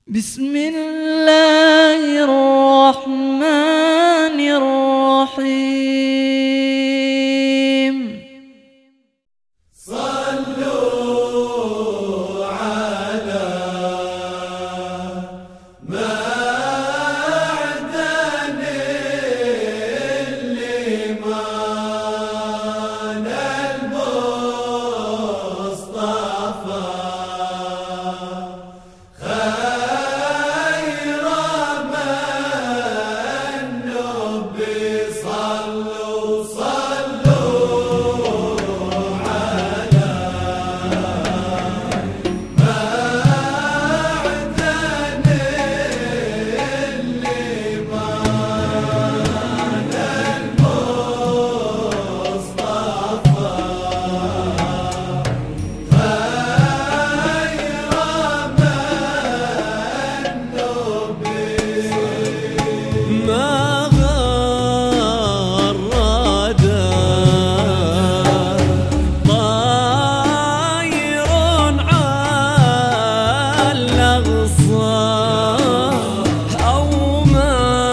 بسم الله الرحمن الرحيم ما غرد طاير على الأغصى أو ما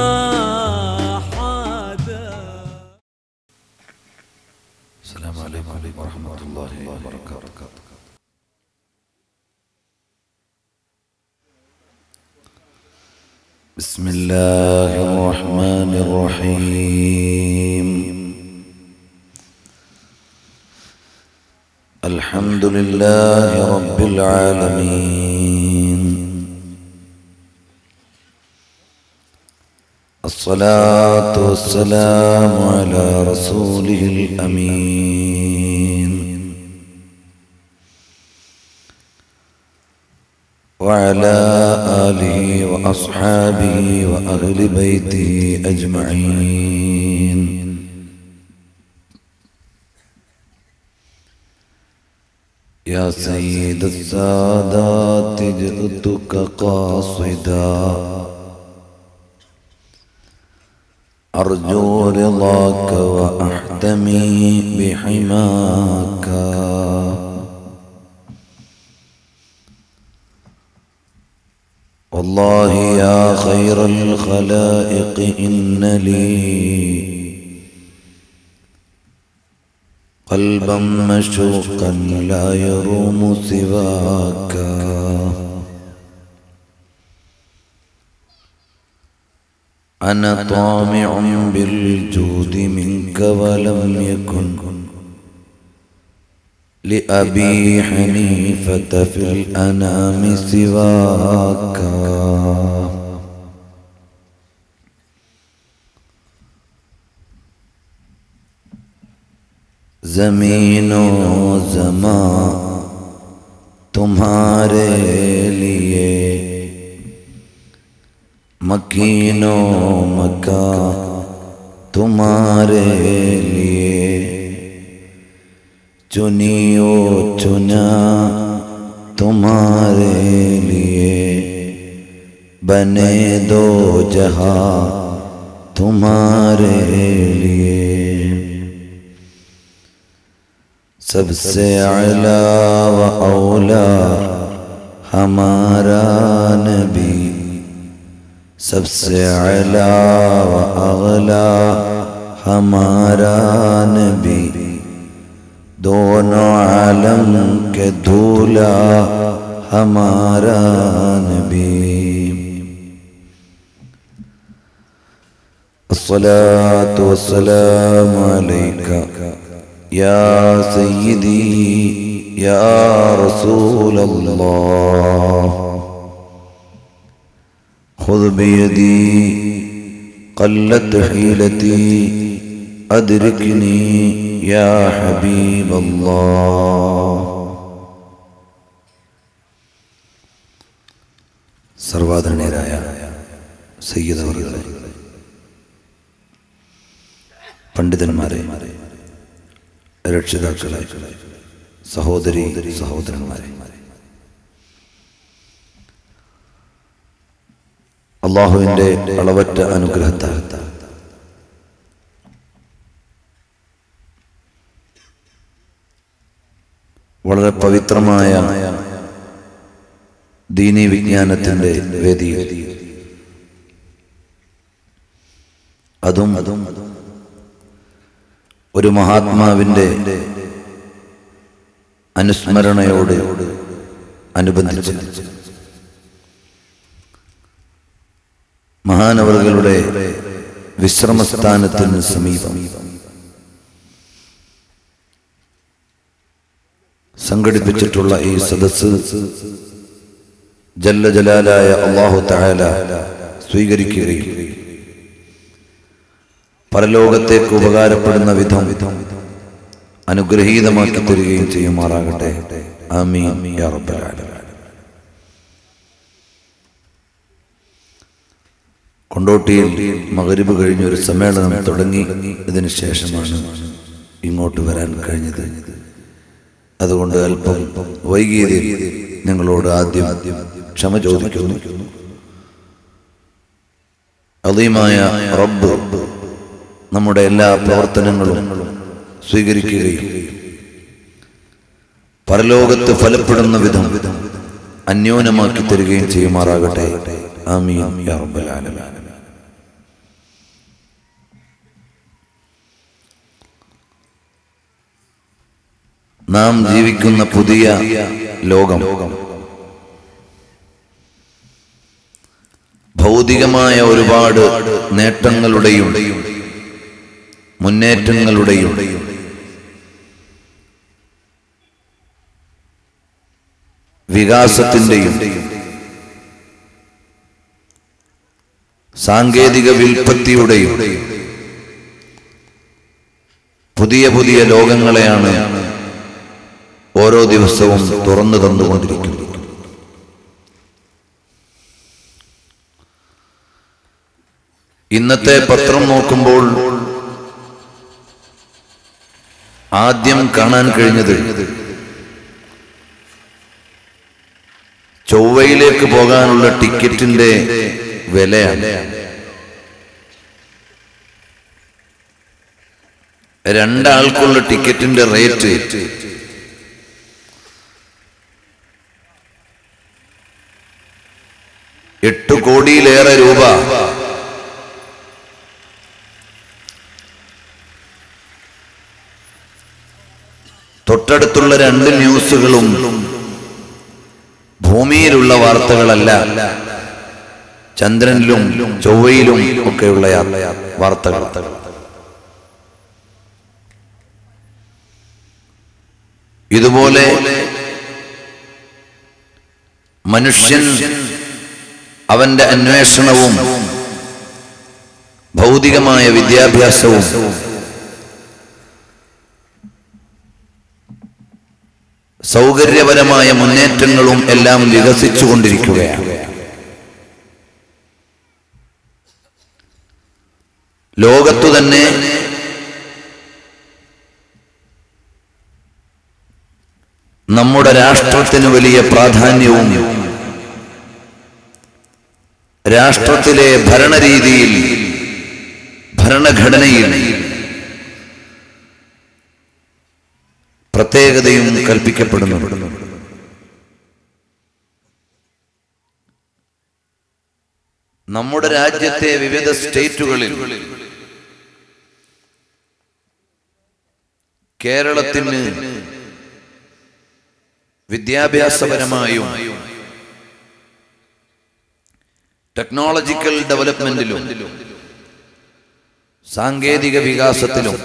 حدا السلام عليكم ورحمة الله وبركاته بسم الله الرحمن الرحيم الحمد لله رب العالمين الصلاة والسلام على رسوله الأمين وعلى آله وأصحابه وأهل بيته أجمعين يا سيد السادات جئتك قاصدا أرجو رضاك وأحتمي بحماك والله يا خير الخلائق إن لي قلبا مشوقا لا يروم سواك أنا طامع بالجود منك ولم يكن لأبي حنيفة في الأنام سواك زمین و زمان تمہارے لیے مکین و مکان تمہارے لیے چنی و چنا تمہارے لیے بنے دو جہاں تمہارے لیے سب سے اعلی و اولا ہمارا نبی سب سے اعلی و اغلا ہمارا نبی دونوں عالم کے دھولا ہمارا نبی الصلاة والسلام عليك يا سيدي يا رسول الله خذ بيدي قلت حيلتي أدركني يا حبيب الله സർവാദരണീയരായ സയ്യിദ് അവറുകളെ പണ്ഡിതന്മാരെ രക്ഷിതാക്കളെ സഹോദരി സഹോദരന്മാരെ അള്ളാഹുവിന്റെ അളവറ്റ അനുഗ്രഹത്താൽ വളരെ പവിത്രമായ ദീനി വിജ്ഞാനത്തിന്റെ വേദിയിൽ അതും അതും ഒരു മഹാത്മാവിന്റെ അനുസ്മരണയോട് അനുബന്ധിച്ച് മഹാനവറുകളുടെ വിശ്രമസ്ഥാനത്തിന് സമീപം സംഘടിപ്പിച്ചിട്ടുള്ള ഈ സദസ്സ് ജല്ല ജലാലായ അള്ളാഹു തആല സ്വീകരിക്കുകയും പരലോകത്തേക്ക് ഉപകാരപ്പെടുന്ന വിധം അനുഗ്രഹീതമാക്കി തരികയും ചെയ്യുമാറാകട്ടെ ആമീൻ യാ റബ്ബൽ ആലമീൻ കൊണ്ടോട്ടിയിൽ മകരിബ് കഴിഞ്ഞ ഒരു സമ്മേളനം തുടങ്ങി ഇതിനു ശേഷമാണ് ഇങ്ങോട്ട് വരാൻ കഴിഞ്ഞത് അതുകൊണ്ട് അല്പം വൈകിയതിൽ നിങ്ങളോട് ആദ്യം ക്ഷമ ചോദിക്കുന്നു അതീമായ റബ്ബ് നമ്മുടെ എല്ലാ പ്രവർത്തനങ്ങളും സ്വീകരിക്കുകയും പരലോകത്ത് ഫലപ്പെടുന്ന വിധം അന്യോന്യമാക്കി തരികയും ചെയ്യുമാറാകട്ടെ ആമീൻ യാ റബ്ബൽ ആലമീൻ നാം ജീവിക്കുന്ന പുതിയ ലോകം ഭൗതികമായ ഒരുപാട് നേട്ടങ്ങളുടെയും മുന്നേറ്റങ്ങളുടെയും വികാസത്തിന്റെയും സാങ്കേതിക വിൽപ്പത്തിയുടെയും പുതിയ പുതിയ ലോകങ്ങളെയാണ് ഓരോ ദിവസവും തുറന്നു തന്നുകൊണ്ടിരിക്കുന്നത് ഇന്നത്തെ പത്രം നോക്കുമ്പോൾ ആദ്യം കാണാൻ കഴിഞ്ഞത് ചൊവ്വയിലേക്ക് പോകാനുള്ള ടിക്കറ്റിന്റെ വിലയാണ് രണ്ടാൾക്കുള്ള ടിക്കറ്റിന്റെ റേറ്റ് എട്ട് കോടിയിലേറെ രൂപ തൊട്ടടുത്തുള്ള രണ്ട് ന്യൂസുകളും ഭൂമിയിലുള്ള വാർത്തകളല്ല ചന്ദ്രനിലും ചൊവ്വയിലും ഒക്കെയുള്ള യാ- വാർത്തകൾ ഇതുപോലെ മനുഷ്യൻ അവന്റെ അന്വേഷണവും ഭൗതികമായ വിദ്യാഭ്യാസവും സൗകര്യപരമായ മുന്നേറ്റങ്ങളും എല്ലാം വികസിച്ചുകൊണ്ടിരിക്കുകയാണ് ലോകത്തു തന്നെ നമ്മുടെ രാഷ്ട്രത്തിന് വലിയ പ്രാധാന്യവും രാഷ്ട്രത്തിലെ ഭരണരീതിയിൽ ഭരണഘടനയിൽ പ്രത്യേകതയും കൽപ്പിക്കപ്പെടുന്നു നമ്മുടെ രാജ്യത്തെ വിവിധ സ്റ്റേറ്റുകളിൽ കേരളത്തിന് വിദ്യാഭ്യാസപരമായും ടെക്നോളജിക്കൽ ഡെവലപ്മെന്റിലും സാങ്കേതിക വികാസത്തിലും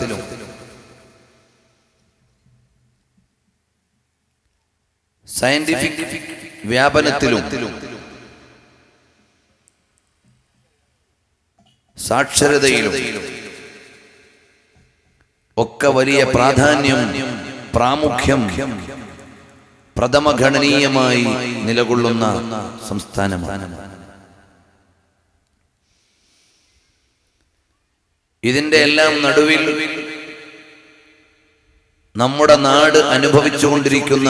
സയന്റിഫിക് വ്യാപനത്തിലും സാക്ഷരതയിലും ഒക്കെ വലിയ പ്രാധാന്യം പ്രാമുഖ്യം പ്രഥമഗണനീയമായി നിലകൊള്ളുന്ന സംസ്ഥാനമാണ് ഇതിന്റെ എല്ലാം നടുവിൽ നമ്മുടെ നാട് അനുഭവിച്ചുകൊണ്ടിരിക്കുന്ന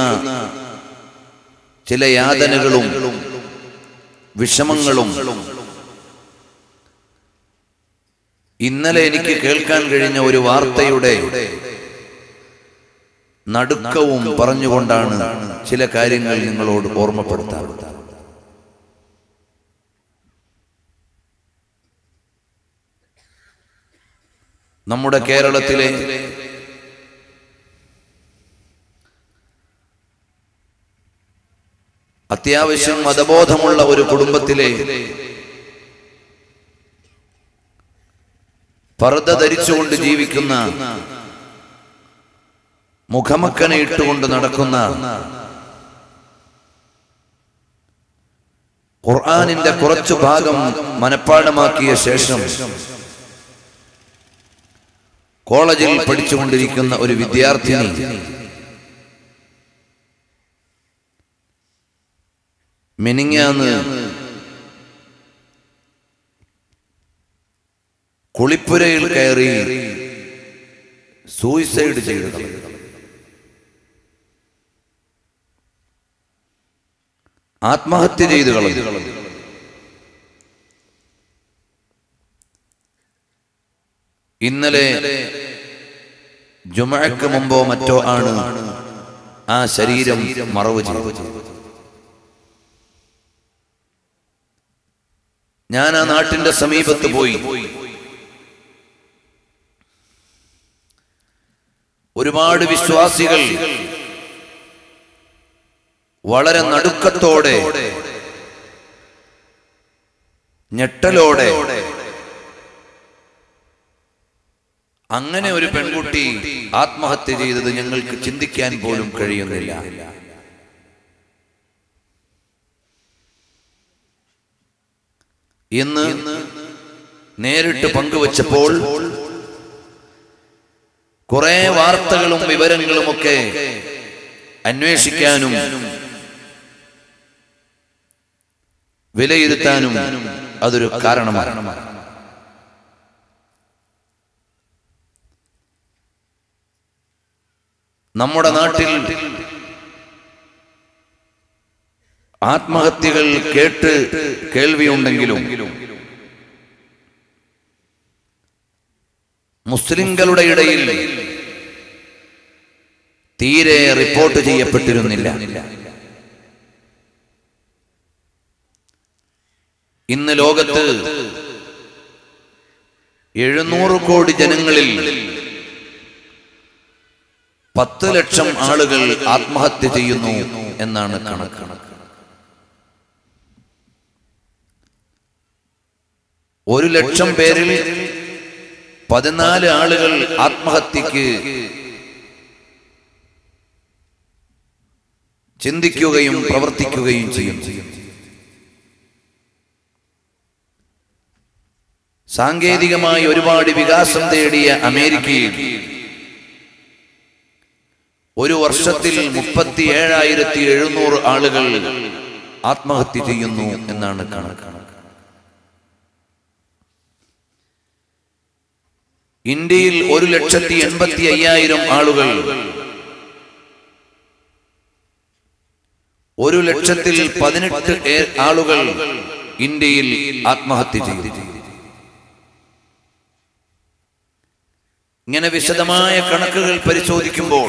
ചില യാതനകളും വിഷമങ്ങളും ഇന്നലെ എനിക്ക് കേൾക്കാൻ കഴിഞ്ഞ ഒരു വാർത്തയുടെ നടുക്കവും പറഞ്ഞുകൊണ്ടാണ് ചില കാര്യങ്ങൾ നിങ്ങളോട് ഓർമ്മപ്പെടുത്താറുള്ളത് നമ്മുടെ കേരളത്തിലെ അത്യാവശ്യം മതബോധമുള്ള ഒരു കുടുംബത്തിലെ പർദ്ദ ധരിച്ചുകൊണ്ട് ജീവിക്കുന്ന മുഖമക്കനെ ഇട്ടുകൊണ്ട് നടക്കുന്ന ഖുർആാനിന്റെ കുറച്ചു ഭാഗം മനഃപ്പാടമാക്കിയ ശേഷം കോളേജിൽ പഠിച്ചുകൊണ്ടിരിക്കുന്ന ഒരു വിദ്യാർത്ഥിനി മിനിങ്ങാന്ന് കുളിപ്പുരയിൽ കയറി സൂയിസൈഡ് ചെയ്തു ആത്മഹത്യ ചെയ്തു കളഞ്ഞു ഇന്നലെ ജുമഴക്ക് മുമ്പോ മറ്റോ ആണ് ആ ശരീരം മറവ് ചെയ്തത് ഞാൻ ആ നാട്ടിന്റെ സമീപത്ത് പോയി ഒരുപാട് വിശ്വാസികൾ വളരെ നടുക്കത്തോടെ ഞെട്ടലോടെ അങ്ങനെ ഒരു പെൺകുട്ടി ആത്മഹത്യ ചെയ്തത് ഞങ്ങൾക്ക് ചിന്തിക്കാൻ പോലും കഴിയുന്നില്ല ഇന്ന് നേരിട്ട് പങ്കുവച്ചപ്പോൾ കുറെ വാർത്തകളും വിവരങ്ങളുമൊക്കെ അന്വേഷിക്കാനും വിലയിരുത്താനും അതൊരു കാരണമാണ് നമ്മുടെ നാട്ടിൽ ആത്മഹത്യകൾ കേട്ട് കേൾവിയുണ്ടെങ്കിലും മുസ്ലിങ്ങളുടെ ഇടയിൽ തീരെ റിപ്പോർട്ട് ചെയ്യപ്പെട്ടിരുന്നില്ല ഇന്ന് ലോകത്ത് എഴുന്നൂറ് കോടി ജനങ്ങളിൽ പത്ത് ലക്ഷം ആളുകൾ ആത്മഹത്യ ചെയ്യുന്നു എന്നാണ് കണക്ക് ഒരു ലക്ഷം പേരിൽ പതിനാല് ആളുകൾ ആത്മഹത്യക്ക് ചിന്തിക്കുകയും പ്രവർത്തിക്കുകയും ചെയ്യും സാങ്കേതികമായി ഒരുപാട് വികാസം തേടിയ അമേരിക്കയിൽ ഒരു വർഷത്തിൽ മുപ്പത്തി ഏഴായിരത്തി എഴുന്നൂറ് ആളുകൾ ആത്മഹത്യ ചെയ്യുന്നു എന്നാണ് കണക്ക് ഇന്ത്യയിൽ ഒരു ലക്ഷത്തി എൺപത്തി അയ്യായിരം ആളുകൾ ഒരു ലക്ഷത്തിൽ പതിനെട്ട് ഏ- ആളുകൾ ഇന്ത്യയിൽ ആത്മഹത്യ ചെയ്തു ഇങ്ങനെ വിശദമായ കണക്കുകൾ പരിശോധിക്കുമ്പോൾ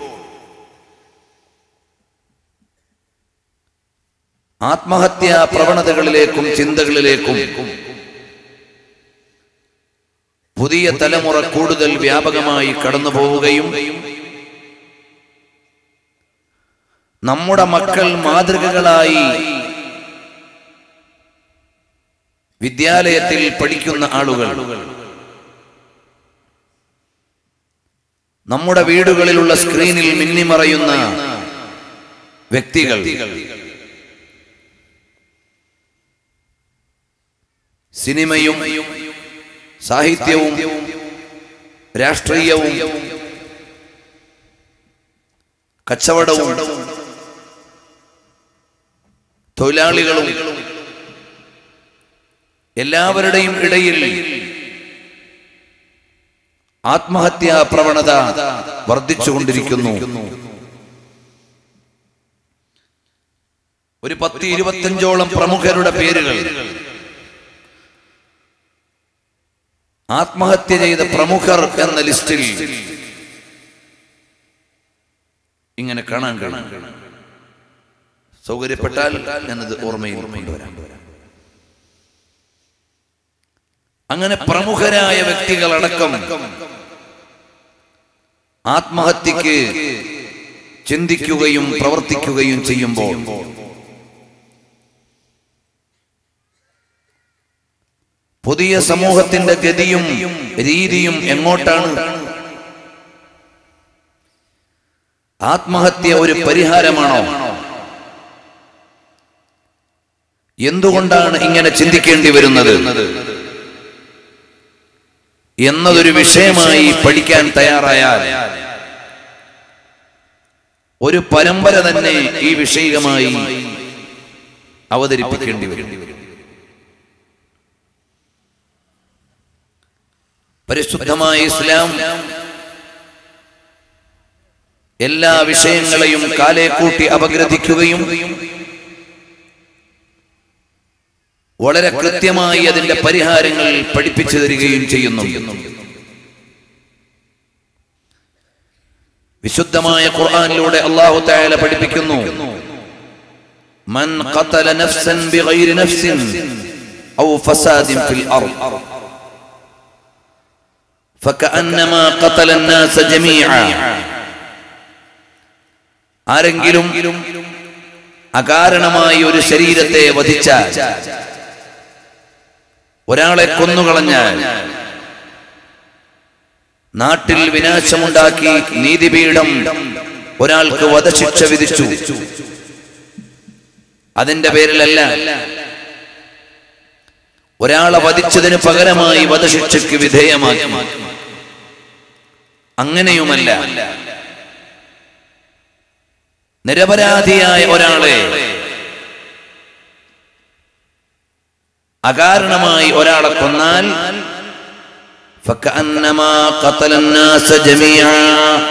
ആത്മഹത്യാ പ്രവണതകളിലേക്കും ചിന്തകളിലേക്കും പുതിയ തലമുറ കൂടുതൽ വ്യാപകമായി കടന്നു പോവുകയും നമ്മുടെ മക്കൾ മാതൃകകളായി വിദ്യാലയത്തിൽ പഠിക്കുന്ന ആളുകൾ നമ്മുടെ വീടുകളിലുള്ള സ്ക്രീനിൽ മിന്നിമറയുന്ന വ്യക്തികൾ സിനിമയും സാഹിത്യവും രാഷ്ട്രീയവും കച്ചവടവും തൊഴിലാളികളും എല്ലാവരുടെയും ഇടയിൽ ആത്മഹത്യാ പ്രവണത വർദ്ധിച്ചുകൊണ്ടിരിക്കുന്നു ഒരു പത്ത് ഇരുപത്തഞ്ചോളം പ്രമുഖരുടെ പേരുകൾ ആത്മഹത്യ ചെയ്ത പ്രമുഖർ എന്ന ലിസ്റ്റിൽ ഇങ്ങനെ കാണാൻ കഴിയും സൗകര്യപ്പെട്ടാൽ ഞാനത് ഓർമ്മയിൽ കൊണ്ടുവരാം അങ്ങനെ പ്രമുഖരായ വ്യക്തികളടക്കം ആത്മഹത്യക്ക് ചിന്തിക്കുകയും പ്രവർത്തിക്കുകയും ചെയ്യുമ്പോൾ പുതിയ സമൂഹത്തിന്റെ ഗതിയും രീതിയും എങ്ങോട്ടാണ് ആത്മഹത്യ ഒരു പരിഹാരമാണോ എന്തുകൊണ്ടാണ് ഇങ്ങനെ ചിന്തിക്കേണ്ടി വരുന്നത് എന്നതൊരു വിഷയമായി പഠിക്കാൻ തയ്യാറായാൽ ഒരു പരമ്പര തന്നെ ഈ വിഷയമായി അവതരിപ്പിക്കേണ്ടി വരും പരിശുദ്ധമായ ഇസ്ലാം എല്ലാ വിഷയങ്ങളെയും കാലെ കൂട്ടി അപഗ്രഥിക്കുകയും വളരെ കൃത്യമായി അതിന്റെ പരിഹാരങ്ങൾ പഠിപ്പിച്ചു തരികയും ചെയ്യുന്നു വിശുദ്ധമായ ഖുർആനിലൂടെ അള്ളാഹു തആല പഠിപ്പിക്കുന്നു മൻ ഖതല നഫ്സൻ ബിഗൈരി നഫ്സിൻ ഔ ഫസാദിൻ ഫിൽ അർദ് فكأنما قتل الناس جميعا ആരെങ്കിലും അകാരണമായി ഒരു ശരീരത്തെ വധിച്ചാൽ ഒരാളെ കൊന്നുകളഞ്ഞാൽ നാട്ടിൽ വിനാശമുണ്ടാക്കി നീതിപീഠം ഒരാൾക്ക് വധശിക്ഷ വിധിച്ചു അതിന്റെ പേരിലല്ല ഒരാളെ വധിച്ചതിന് പകരമായി വധശിക്ഷയ്ക്ക് വിധേയമാക്കി അങ്ങനെയുമല്ല നിരപരാധിയായ ഒരാളെ അകാരണമായി ഒരാളെ കൊന്നാൽ فكأنما قتل الناس جميعا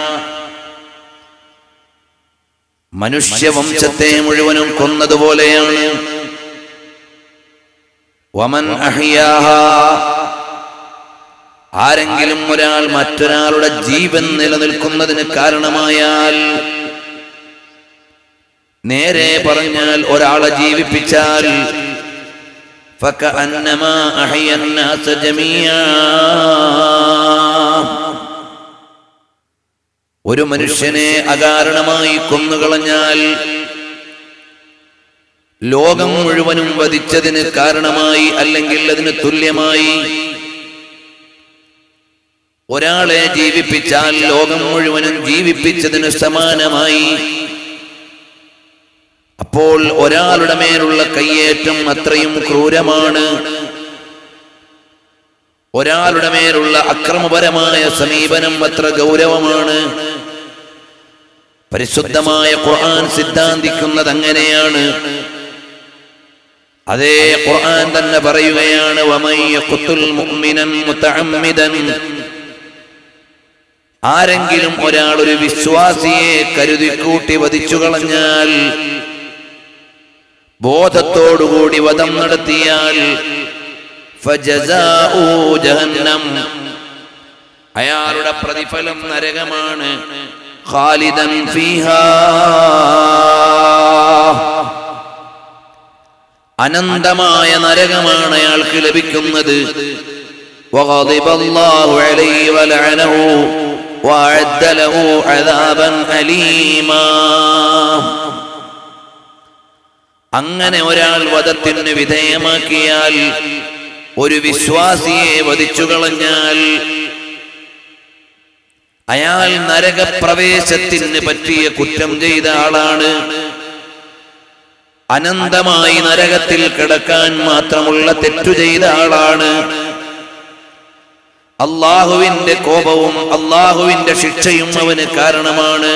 മനുഷ്യവംശത്തെ മുഴുവനും കൊന്നതുപോലെയാണ് വമൻ അഹിയാഹ ആരെങ്കിലും ഒരാൾ മറ്റൊരാളുടെ ജീവൻ നിലനിൽക്കുന്നതിന് കാരണമായാൽ നേരെ പറഞ്ഞാൽ ഒരാളെ ജീവിപ്പിച്ചാൽ فكأنما أحيا الناس جميعا ഒരു മനുഷ്യനെ അകാരണമായി കൊന്നുകളഞ്ഞാൽ ലോകം മുഴുവനും വധിച്ചതിന് കാരണമായി അല്ലെങ്കിൽ അതിന് തുല്യമായി ഒരാളെ ജീവിപ്പിച്ചാൽ ലോകം മുഴുവനും ജീവിപ്പിച്ചതിന് സമാനമായി അപ്പോൾ ഒരാളുടെ മേലുള്ള കയ്യേറ്റം അത്രയും ക്രൂരമാണ് ഒരാളുടെ മേലുള്ള അക്രമപരമായ സമീപനം അത്ര ഗൗരവമാണ് പരിശുദ്ധമായ ഖുർആൻ സിദ്ധാന്തിക്കുന്നത് അങ്ങനെയാണ് അതേ ഖുർആൻ തന്നെ പറയുകയാണ് വമൻ യഖ്തുൽ മുഅ്മിനൻ മുതഅമ്മിദൻ ആരെങ്കിലും ഒരാൾ ഒരു വിശ്വാസിയെ കരുതി കൂട്ടി വധിച്ചു കളഞ്ഞാൽ ബോധത്തോടുകൂടി വധം നടത്തിയാൽ ഫജസാഉ ജഹന്നം അയാളുടെ പ്രതിഫലം നരകമാണ് ഖാലിദൻ ഫീഹാ അനന്തമായ നരകമാണ് അയാൾക്ക് ലഭിക്കുന്നത് وغضب الله عليه ولعنه وأعد له عذابا أليما അങ്ങനെ ഒരാൾ വധത്തിന് വിധേയമാക്കിയാൽ ഒരു വിശ്വാസിയെ വധിച്ചു കളഞ്ഞാൽ അയാൾ നരകപ്രവേശത്തിന് പറ്റിയ കുറ്റം ചെയ്ത ആളാണ് അനന്തമായി നരകത്തിൽ കിടക്കാൻ മാത്രമുള്ള തെറ്റു ചെയ്ത ആളാണ് അള്ളാഹുവിന്റെ കോപവും അള്ളാഹുവിന്റെ ശിക്ഷയും അവന് കാരണമാണ്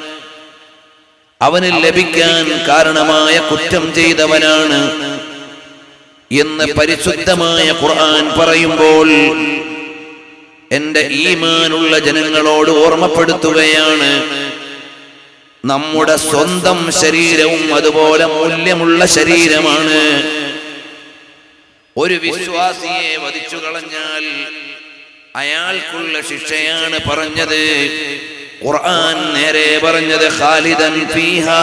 അവന് ലഭിക്കാൻ കാരണമായ കുറ്റം ചെയ്തവനാണ് എന്ന് പരിശുദ്ധമായ ഖുർആൻ പറയുമ്പോൾ എന്റെ ഈമാനുള്ള ജനങ്ങളോട് ഓർമ്മപ്പെടുത്തുകയാണ് നമ്മുടെ സ്വന്തം ശരീരവും അതുപോലെ മൂല്യമുള്ള ശരീരമാണ് ഒരു വിശ്വാസിയെ വധിച്ചു കളഞ്ഞാൽ അയാൾക്കുള്ള ശിക്ഷയാണ് പറഞ്ഞത് ഖുർആൻ നേരെ പറഞ്ഞത് ഖാലിദൻ ഫീഹാ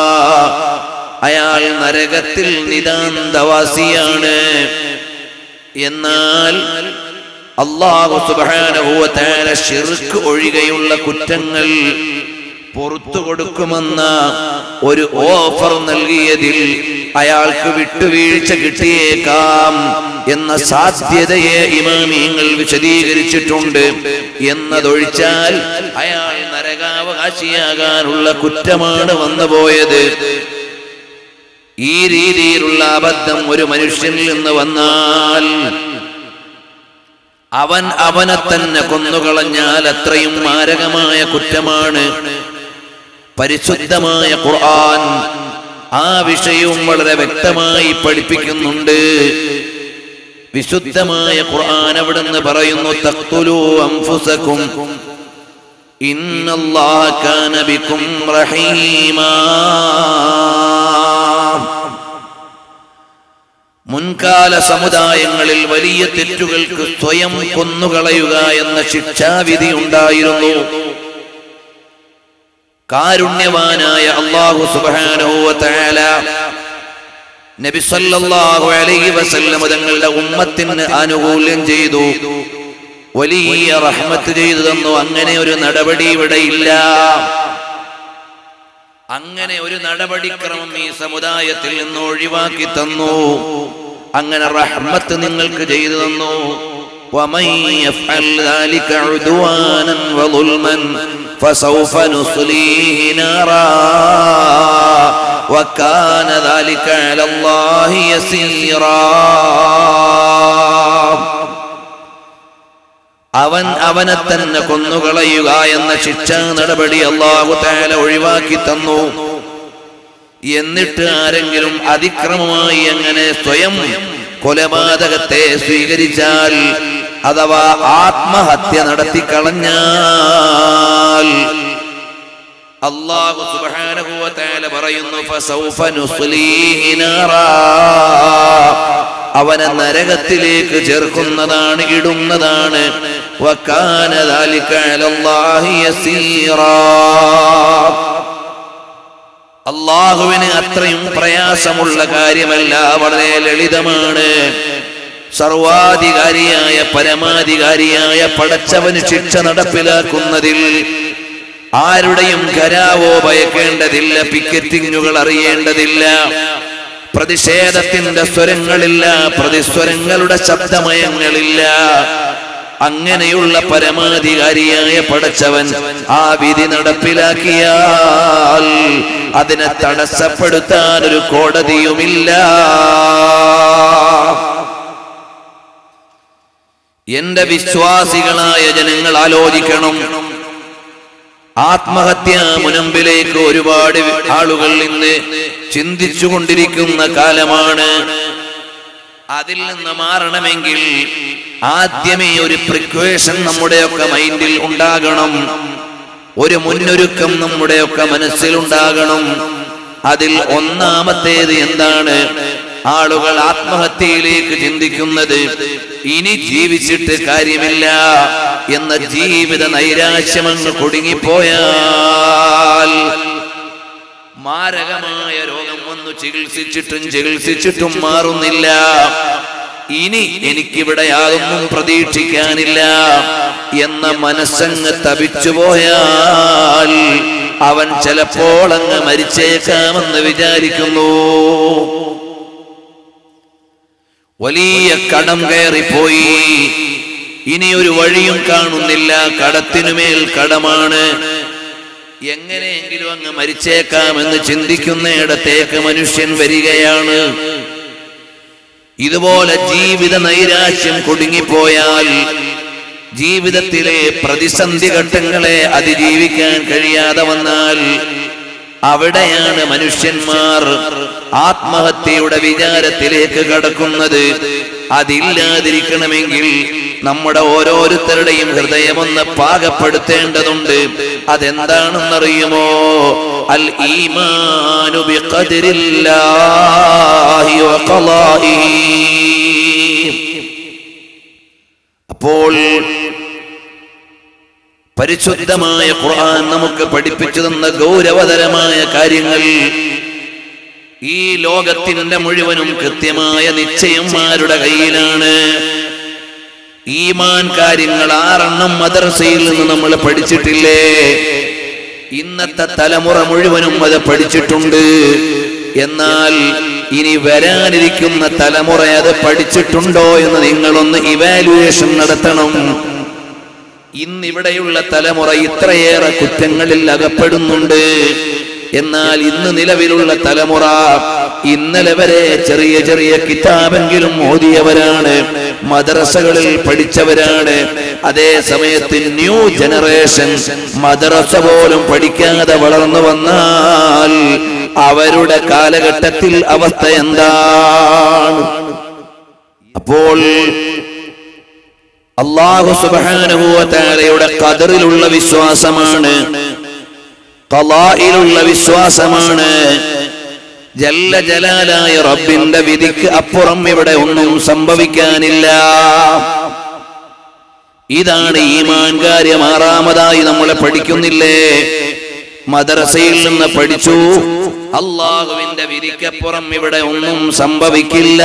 അയാൾ നരകത്തിൽ നിതാന്തവാസിയാണ് എന്നാൽ അള്ളാഹു സുബ്ഹാനഹു വ തആല ശിർക്ക് ഒഴികെയുള്ള കുറ്റങ്ങൾ പുറത്തു കൊടുക്കുമെന്ന ഒരു ഓഫർ നൽകിയതിൽ അയാൾക്ക് വിട്ടുവീഴ്ച കിട്ടിയേക്കാം എന്ന സാധ്യതയെ ഇമാമിയങ്ങൾ വിശദീകരിച്ചിട്ടുണ്ട് എന്നതൊഴിച്ചാൽ അയാൾ നരകാവകാശിയാകാനുള്ള കുറ്റമാണ് വന്നുപോയത് ഈ രീതിയിലുള്ള അബദ്ധം ഒരു മനുഷ്യനിൽ നിന്ന് വന്നാൽ അവൻ അവനെ തന്നെ കൊന്നുകളഞ്ഞാൽ അത്രയും മാരകമായ കുറ്റമാണ് പരിശുദ്ധമായ ഖുർആൻ ആ വിഷയവും വളരെ വ്യക്തമായി പഠിപ്പിക്കുന്നുണ്ട് വിശുദ്ധമായ ഖുർആൻ അവിടുന്ന് പറയുന്നു തഖ്തുലു അൻഫുസകും ഇന്നല്ലാഹ കാന ബികും റഹീമാ മുൻകാല സമുദായങ്ങളിൽ വലിയ തെറ്റുകൾക്ക് സ്വയം കൊന്നുകളയുക എന്ന ശിക്ഷാവിധി ഉണ്ടായിരുന്നു കാരുണ്യവാനായ അള്ളാഹു സുബ്ഹാനഹു വ തആല നബി സല്ലല്ലാഹു അലൈഹി വസല്ലം തങ്ങളുടെ ഉമ്മത്തിന് ആനുകൂല്യം ചെയ്തു വലിയ റഹ്മത്ത് ചെയ്തു തന്നു അങ്ങനെ ഒരു നടപടി ഇവിടെ ഇല്ല അങ്ങനെ ഒരു നടപടിക്രമം ഈ സമുദായത്തിൽ നിന്ന് ഒഴിവാക്കി തന്നു അങ്ങനെ റഹ്മത്ത് നിങ്ങൾക്ക് ചെയ്തു തന്നു ومن يفعل ذلك عدوانا وظلما فسوف نصليه نارا وكان ذلك على الله يسيرا അവൻ അവനെ തന്നെ കൊന്നുകളയുക എന്ന ശിക്ഷാ നടപടി അള്ളാഹു താല ഒഴിവാക്കി തന്നു എന്നിട്ട് ആരെങ്കിലും അതിക്രമമായി അങ്ങനെ സ്വയം കൊലപാതകത്തെ സ്വീകരിച്ചാൽ അഥവാ ആത്മഹത്യ നടത്തി കളഞ്ഞാൽ അള്ളാഹു സുബ്ഹാനഹു വ തആല പറയുന്നു ഫസൗഫ നുസ്ലീഹി നാറാ അവനെ നരകത്തിലേക്ക് ചേർക്കുന്നതാണ് ഇടുന്നതാണ് വക്കാന ദാലിക അലല്ലാഹി യസീറാ അള്ളാഹുവിന് അത്രയും പ്രയാസമുള്ള കാര്യമല്ല വളരെ ലളിതമാണ് സർവാധികാരിയായ പരമാധികാരിയായ പടച്ചവന് ശിക്ഷ നടപ്പിലാക്കുന്നതിൽ ആരുടെയും ഖരാവോ ഭയക്കേണ്ടതില്ല പിക്കറ്റിങ്ങുകൾ അറിയേണ്ടതില്ല പ്രതിഷേധത്തിന്റെ സ്വരങ്ങളില്ല പ്രതിസ്വരങ്ങളുടെ ശബ്ദമയങ്ങളില്ല അങ്ങനെയുള്ള പരമാധികാരിയായ പടച്ചവൻ ആ വിധി നടപ്പിലാക്കിയാൽ അതിനെ തടസ്സപ്പെടുത്താൻ ഒരു കോടതിയുമില്ല എന്റെ വിശ്വാസികളായ ജനങ്ങൾ ആലോചിക്കണം ആത്മഹത്യ മുനമ്പിലേക്ക് ഒരുപാട് ആളുകൾ ഇന്ന് ചിന്തിച്ചുകൊണ്ടിരിക്കുന്ന കാലമാണ് അതിൽ നിന്ന് മാറണമെങ്കിൽ ആദ്യമേ ഒരു പ്രിക്വേഷൻ നമ്മുടെയൊക്കെ മൈൻഡിൽ ഉണ്ടാകണം ഒരു മുന്നൊരുക്കം നമ്മുടെയൊക്കെ മനസ്സിലുണ്ടാകണം അതിൽ ഒന്നാമത്തേത് എന്താണ് ആളുകൾ ആത്മഹത്യയിലേക്ക് ചിന്തിക്കുന്നത് ഇനി ജീവിച്ചിട്ട് കാര്യമില്ല എന്ന ജീവിത നൈരാശ്യമങ്ങ് കുടുങ്ങിപ്പോയാൽ മാരകമായ രോഗം വന്നു ചികിത്സിച്ചിട്ടും ചികിത്സിച്ചിട്ടും മാറുന്നില്ല ഇനി എനിക്കിവിടെ യാതൊന്നും പ്രതീക്ഷിക്കാനില്ല എന്ന മനസ്സങ്ങ് തപിച്ചുപോയാൽ അവൻ ചിലപ്പോൾ അങ്ങ് മരിച്ചേക്കാമെന്ന് വിചാരിക്കുന്നു വലിയ കടം കയറിപ്പോയി ഇനി ഒരു വഴിയും കാണുന്നില്ല കടത്തിനുമേൽ കടമാണ് എങ്ങനെയെങ്കിലും അങ്ങ് മരിച്ചേക്കാമെന്ന് ചിന്തിക്കുന്നിടത്തേക്ക് മനുഷ്യൻ വരികയാണ് ഇതുപോലെ ജീവിത നൈരാശ്യം കുടുങ്ങിപ്പോയാൽ ജീവിതത്തിലെ പ്രതിസന്ധി ഘട്ടങ്ങളെ അതിജീവിക്കാൻ കഴിയാതെ വന്നാൽ അവിടെയാണ് മനുഷ്യന്മാർ ആത്മഹത്യയുടെ വിചാരത്തിലേക്ക് കടക്കുന്നത് അതില്ലാതിരിക്കണമെങ്കിൽ നമ്മുടെ ഓരോരുത്തരുടെയും ഹൃദയമൊന്ന് പാകപ്പെടുത്തേണ്ടതുണ്ട് അതെന്താണെന്നറിയുമോ അൽ ഈമാനു ബിഖദരില്ലാഹി വഖളാഇഹി അപ്പോൾ പരിശുദ്ധമായ ഖുർആൻ നമുക്ക് പഠിപ്പിച്ചു തന്ന ഗൗരവതരമായ കാര്യങ്ങൾ ഈ ലോകത്തിന്റെ മുഴുവനും കൃത്യമായ നിശ്ചയന്മാരുടെ കയ്യിലാണ് ഈമാൻ കാര്യങ്ങൾ ആറെണ്ണം മദ്രസയിൽ നിന്ന് നമ്മൾ പഠിച്ചിട്ടില്ലേ ഇന്നത്തെ തലമുറ മുഴുവനും അത് പഠിച്ചിട്ടുണ്ട് എന്നാൽ ഇനി വരാനിരിക്കുന്ന തലമുറ അത് പഠിച്ചിട്ടുണ്ടോ എന്ന് നിങ്ങളൊന്ന് ഇവാലുവേഷൻ നടത്തണം ഇന്നിവിടെയുള്ള തലമുറ ഇത്രയേറെ കുറ്റങ്ങളിൽ അകപ്പെടുന്നുണ്ട് എന്നാൽ ഇന്ന് നിലവിലുള്ള തലമുറ ഇന്നലെ വരെ ചെറിയ ചെറിയ കിതാബെങ്കിലും ഓതിയവരാണ് മദ്രസകളിൽ പഠിച്ചവരാണ് അതേ സമയത്ത് ന്യൂ ജനറേഷൻ മദ്രസ പോലും പഠിക്കാതെ വളർന്നു വന്നാൽ അവരുടെ കാലഘട്ടത്തിൽ അവസ്ഥ എന്താണ് അപ്പോൾ അള്ളാഹു സുബാനുഭൂവത്താലയുടെ കതറിലുള്ള വിശ്വാസമാണ് ഖലായിലുള്ള വിശ്വാസമാണ് ജല്ല ജലാലായ റബ്ബിന്റെ വിധിക്ക് അപ്പുറം ഇവിടെ ഒന്നും സംഭവിക്കാനില്ല ഇതാണ് ഈമാൻ കാര്യം ആറാമതായി നമ്മളെ പഠിക്കുന്നില്ലേ മദ്രസയിൽ നിന്ന് പഠിച്ചു അള്ളാഹുവിന്റെ വിധിക്കപ്പുറം ഇവിടെ ഒന്നും സംഭവിക്കില്ല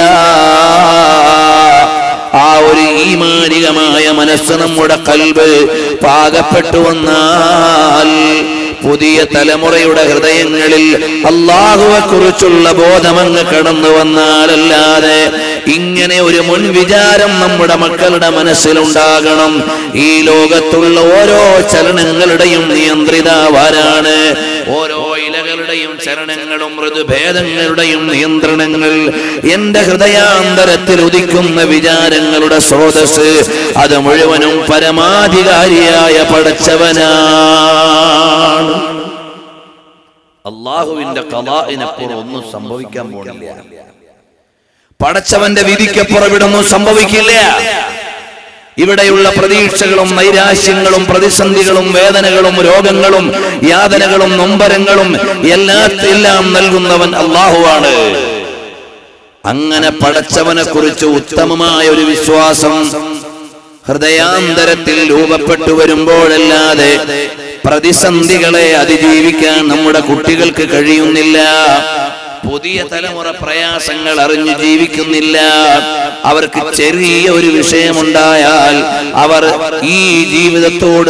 ആ ഒരു ഈമാനികമായ മനസ്സ് നമ്മുടെ കൽബ് പാകപ്പെട്ടു വന്നാൽ പുതിയ തലമുറയുടെ ഹൃദയങ്ങളിൽ അള്ളാഹുവെ കുറിച്ചുള്ള ബോധമങ്ങ് കടന്നു വന്നാലല്ലാതെ ഇങ്ങനെ ഒരു മുൻവിചാരം നമ്മുടെ മക്കളുടെ മനസ്സിലുണ്ടാകണം ഈ ലോകത്തുള്ള ഓരോ ചലനങ്ങളുടെയും നിയന്ത്രിതാവാരാണ് ഓരോ ഇലകളുടെയും ചലനങ്ങളും മൃദുഭേദങ്ങളുടെയും നിയന്ത്രണങ്ങൾ എന്റെ ഹൃദയാന്തരത്തിൽ ഉദിക്കുന്ന വിചാരങ്ങളുടെ സ്രോതസ് അത് മുഴുവനും പരമാധികാരിയായ പടച്ചവനാണ് അള്ളാഹുവിന്റെ കലാഇനപ്പുറം ഒന്നും സംഭവിക്കാൻ പോണില്ല പടച്ചവന്റെ വിധിക്കപ്പുറം ഇവിടെ ഒന്നും സംഭവിക്കില്ല ഇവിടെയുള്ള പ്രതീക്ഷകളും നൈരാശ്യങ്ങളും പ്രതിസന്ധികളും വേദനകളും രോഗങ്ങളും യാതനകളും നൊമ്പരങ്ങളും എല്ലാത്തെല്ലാം നൽകുന്നവൻ അള്ളാഹുവാണ് അങ്ങനെ പടച്ചവനെ കുറിച്ച് ഉത്തമമായ ഒരു വിശ്വാസം ഹൃദയാന്തരത്തിൽ രൂപപ്പെട്ടു വരുമ്പോഴല്ലാതെ പ്രതിസന്ധികളെ അതിജീവിക്കാൻ നമ്മുടെ കുട്ടികൾക്ക് കഴിയുന്നില്ല പുതിയ തലമുറ പ്രയാസങ്ങൾ അറിഞ്ഞു ജീവിക്കുന്നില്ല അവർക്ക് ചെറിയ ഒരു വിഷയമുണ്ടായാൽ അവർ ഈ ജീവിതത്തോട്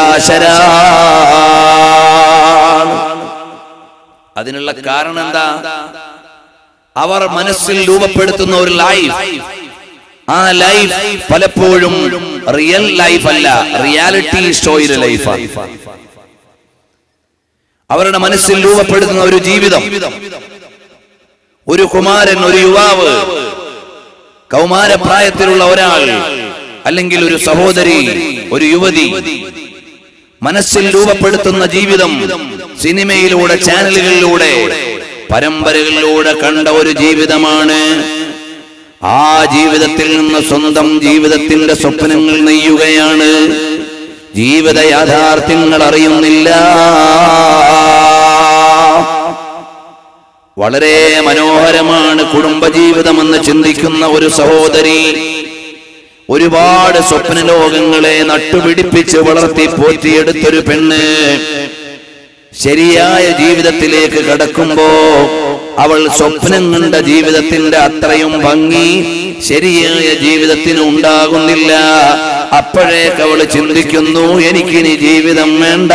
നിരാശരാണ് അതിനുള്ള കാരണം എന്താ അവർ മനസ്സിൽ രൂപപ്പെടുത്തുന്ന ഒരു ലൈഫ് ആ ലൈഫ് പലപ്പോഴും റിയൽ ലൈഫ് അല്ല റിയാലിറ്റി ഷോയിലെ ലൈഫാണ് അവരുടെ മനസ്സിൽ രൂപപ്പെടുത്തുന്ന ഒരു ജീവിതം ഒരു കുമാരൻ ഒരു യുവാവ് കൗമാരപ്രായത്തിലുള്ള ഒരാൾ അല്ലെങ്കിൽ ഒരു സഹോദരി ഒരു യുവതി മനസ്സിൽ രൂപപ്പെടുത്തുന്ന ജീവിതം സിനിമയിലൂടെ ചാനലുകളിലൂടെ പരമ്പരകളിലൂടെ കണ്ട ഒരു ജീവിതമാണ് ആ ജീവിതത്തിൽ നിന്ന് സ്വന്തം ജീവിതത്തിന്റെ സ്വപ്നങ്ങൾ നെയ്യുകയാണ് ജീവിത യാഥാർത്ഥ്യങ്ങൾ അറിയുന്നില്ല വളരെ മനോഹരമാണ് കുടുംബജീവിതമെന്ന് ചിന്തിക്കുന്ന ഒരു സഹോദരി ഒരുപാട് സ്വപ്ന ലോകങ്ങളെ നട്ടുപിടിപ്പിച്ച് വളർത്തി പോറ്റിയെടുത്തൊരു പെണ്ണ് ശരിയായ ജീവിതത്തിലേക്ക് കടക്കുമ്പോ അവൾ സ്വപ്നം കണ്ട ജീവിതത്തിന്റെ അത്രയും ഭംഗി ശരിയായ ജീവിതത്തിന് ഉണ്ടാകുന്നില്ല അപ്പോഴേക്ക് അവൾ ചിന്തിക്കുന്നു എനിക്കിനി ജീവിതം വേണ്ട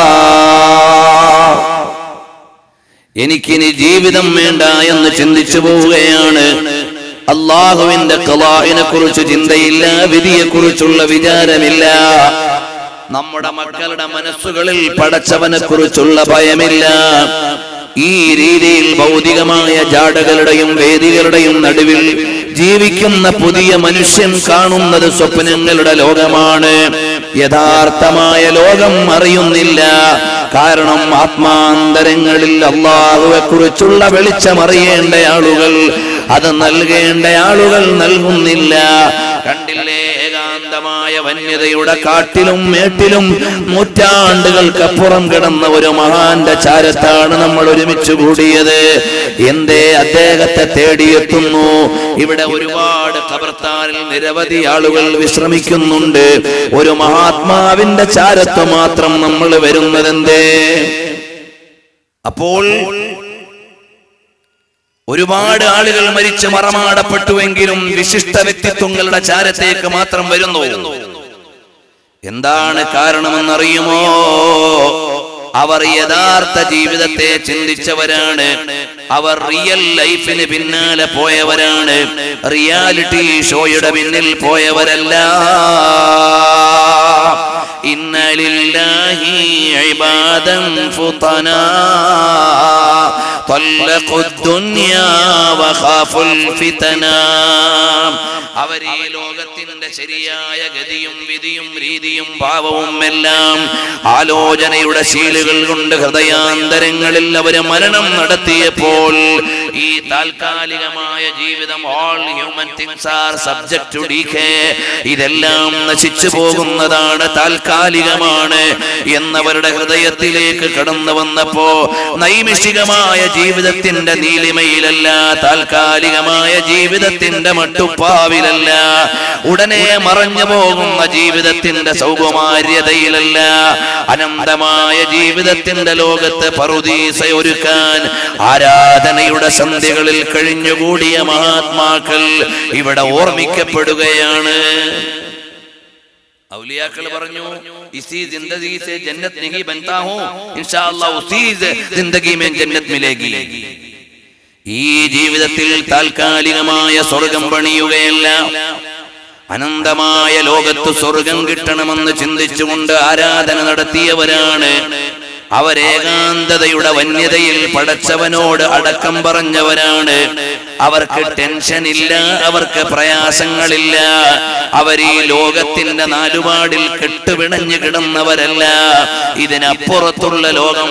എനിക്കിനി ജീവിതം വേണ്ട എന്ന് ചിന്തിച്ചു പോവുകയാണ് അള്ളാഹുവിന്റെ കലാഹിനെ കുറിച്ച് ചിന്തയില്ല വിധിയെ കുറിച്ചുള്ള വിചാരമില്ല നമ്മുടെ മക്കളുടെ മനസ്സുകളിൽ പടച്ചവനെ കുറിച്ചുള്ള ഭയമില്ല ഈ രീതിയിൽ ഭൗതികമായ ജാടകളുടെയും വേദികളുടെയും നടുവിൽ ജീവിക്കുന്ന പുതിയ മനുഷ്യൻ കാണുന്നത് സ്വപ്നങ്ങളുടെ ലോകമാണ് യഥാർത്ഥമായ ലോകം അറിയുന്നില്ല കാരണം ആത്മാന്തരങ്ങളിൽ അള്ളാഹുവെ കുറിച്ചുള്ള വെളിച്ചമറിയേണ്ട ആളുകൾ അത് നൽകേണ്ട ആളുകൾ നൽകുന്നില്ല കണ്ടില്ലേ ഏകാന്തമായ വന്യതയുടെ കാട്ടിലും മേട്ടിലും നൂറ്റാണ്ടുകൾക്കപ്പുറം കിടന്ന ഒരു മഹാന്റെ ചാരത്താണ് നമ്മൾ ഒരുമിച്ച് കൂടിയത് എന്തേ അദ്ദേഹത്തെ തേടിയെത്തുന്നു ഇവിടെ ഒരുപാട് കബർത്താനിൽ നിരവധി ആളുകൾ വിശ്രമിക്കുന്നുണ്ട് ഒരു മഹാത്മാവിന്റെ ചാരത്ത് മാത്രം നമ്മൾ വരുന്നതെന്തേ അപ്പോൾ ഒരുപാട് ആളുകൾ മരിച്ച് മറമാടപ്പെട്ടുവെങ്കിലും വിശിഷ്ട വ്യക്തിത്വങ്ങളുടെ ചാരത്തേക്ക് മാത്രം വരുന്നു എന്താണ് കാരണമെന്നറിയുമോ അവർ യഥാർത്ഥ ജീവിതത്തെ ചിന്തിച്ചവരാണ് അവർ റിയൽ ലൈഫിന് പിന്നാലെ പോയവരാണ് റിയാലിറ്റി ഷോയുടെ പിന്നിൽ പോയവരല്ല ഇന്നലില്ലാഹി ഇബാദൻ ഫുതനാ طلقوا الدنيا وخافوا الفتنا അവർ ഈ ലോകത്തിന്റെ ശരിയായ ഗതിയും വിധിയും രീതിയും ഭാവവും എല്ലാം ആലോചനയുടെ ശീലുകൾ കൊണ്ട് ഹൃദയാന്തരങ്ങളിൽ അവര് മരണം നടത്തിയപ്പോൾ ഈ താൽക്കാലികമായ ജീവിതം all human things are subject to decay ഇതെല്ലാം നശിച്ചു പോകുന്നതാണ് താൽക്കാലികമാണ് എന്നവരുടെ ഹൃദയത്തിലേക്ക് കടന്നു വന്നപ്പോ നൈമിഷികമായ ജീവിതത്തിന്റെ നീലിമയിലല്ല താൽക്കാലികമായ ജീവിതത്തിന്റെ മട്ടുപ്പാവിലല്ല ഉടനെ മറഞ്ഞു പോകുന്ന ജീവിതത്തിന്റെ സൗകുമാര്യതയിലല്ല അനന്തമായ ജീവിതത്തിന്റെ ലോകത്ത് പറുദീസ ഒരുക്കാൻ ആരാധനയുടെ സന്ധ്യകളിൽ കഴിഞ്ഞുകൂടിയ മഹാത്മാക്കൾ ഇവിടെ ഓർമ്മിക്കപ്പെടുകയാണ് ഔലിയാക്കൾ പറഞ്ഞു ഇസി जिंदगी से जन्नत नहीं बनता हूं इंशाअल्लाह उसी जिंदगी में जन्नत मिलेगी ഈ ജീവിതത്തിൽ താൽക്കാലികമായ സ്വർഗം പണിയുകയല്ല അനന്തമായ ലോകത്ത് സ്വർഗം കിട്ടണമെന്ന് ചിന്തിച്ചുകൊണ്ട് ആരാധന നടത്തിയവരാണ് അവരേകാന്തതയുടെ വന്യതയിൽ പടച്ചവനോട് അടക്കം പറഞ്ഞവരാണ് അവർക്ക് ടെൻഷൻ ഇല്ല അവർക്ക് പ്രയാസങ്ങളില്ല അവർ ഈ ലോകത്തിന്റെ നാലുപാടിൽ കെട്ടുപിണഞ്ഞു കിടന്നവരല്ല ഇതിനപ്പുറത്തുള്ള ലോകം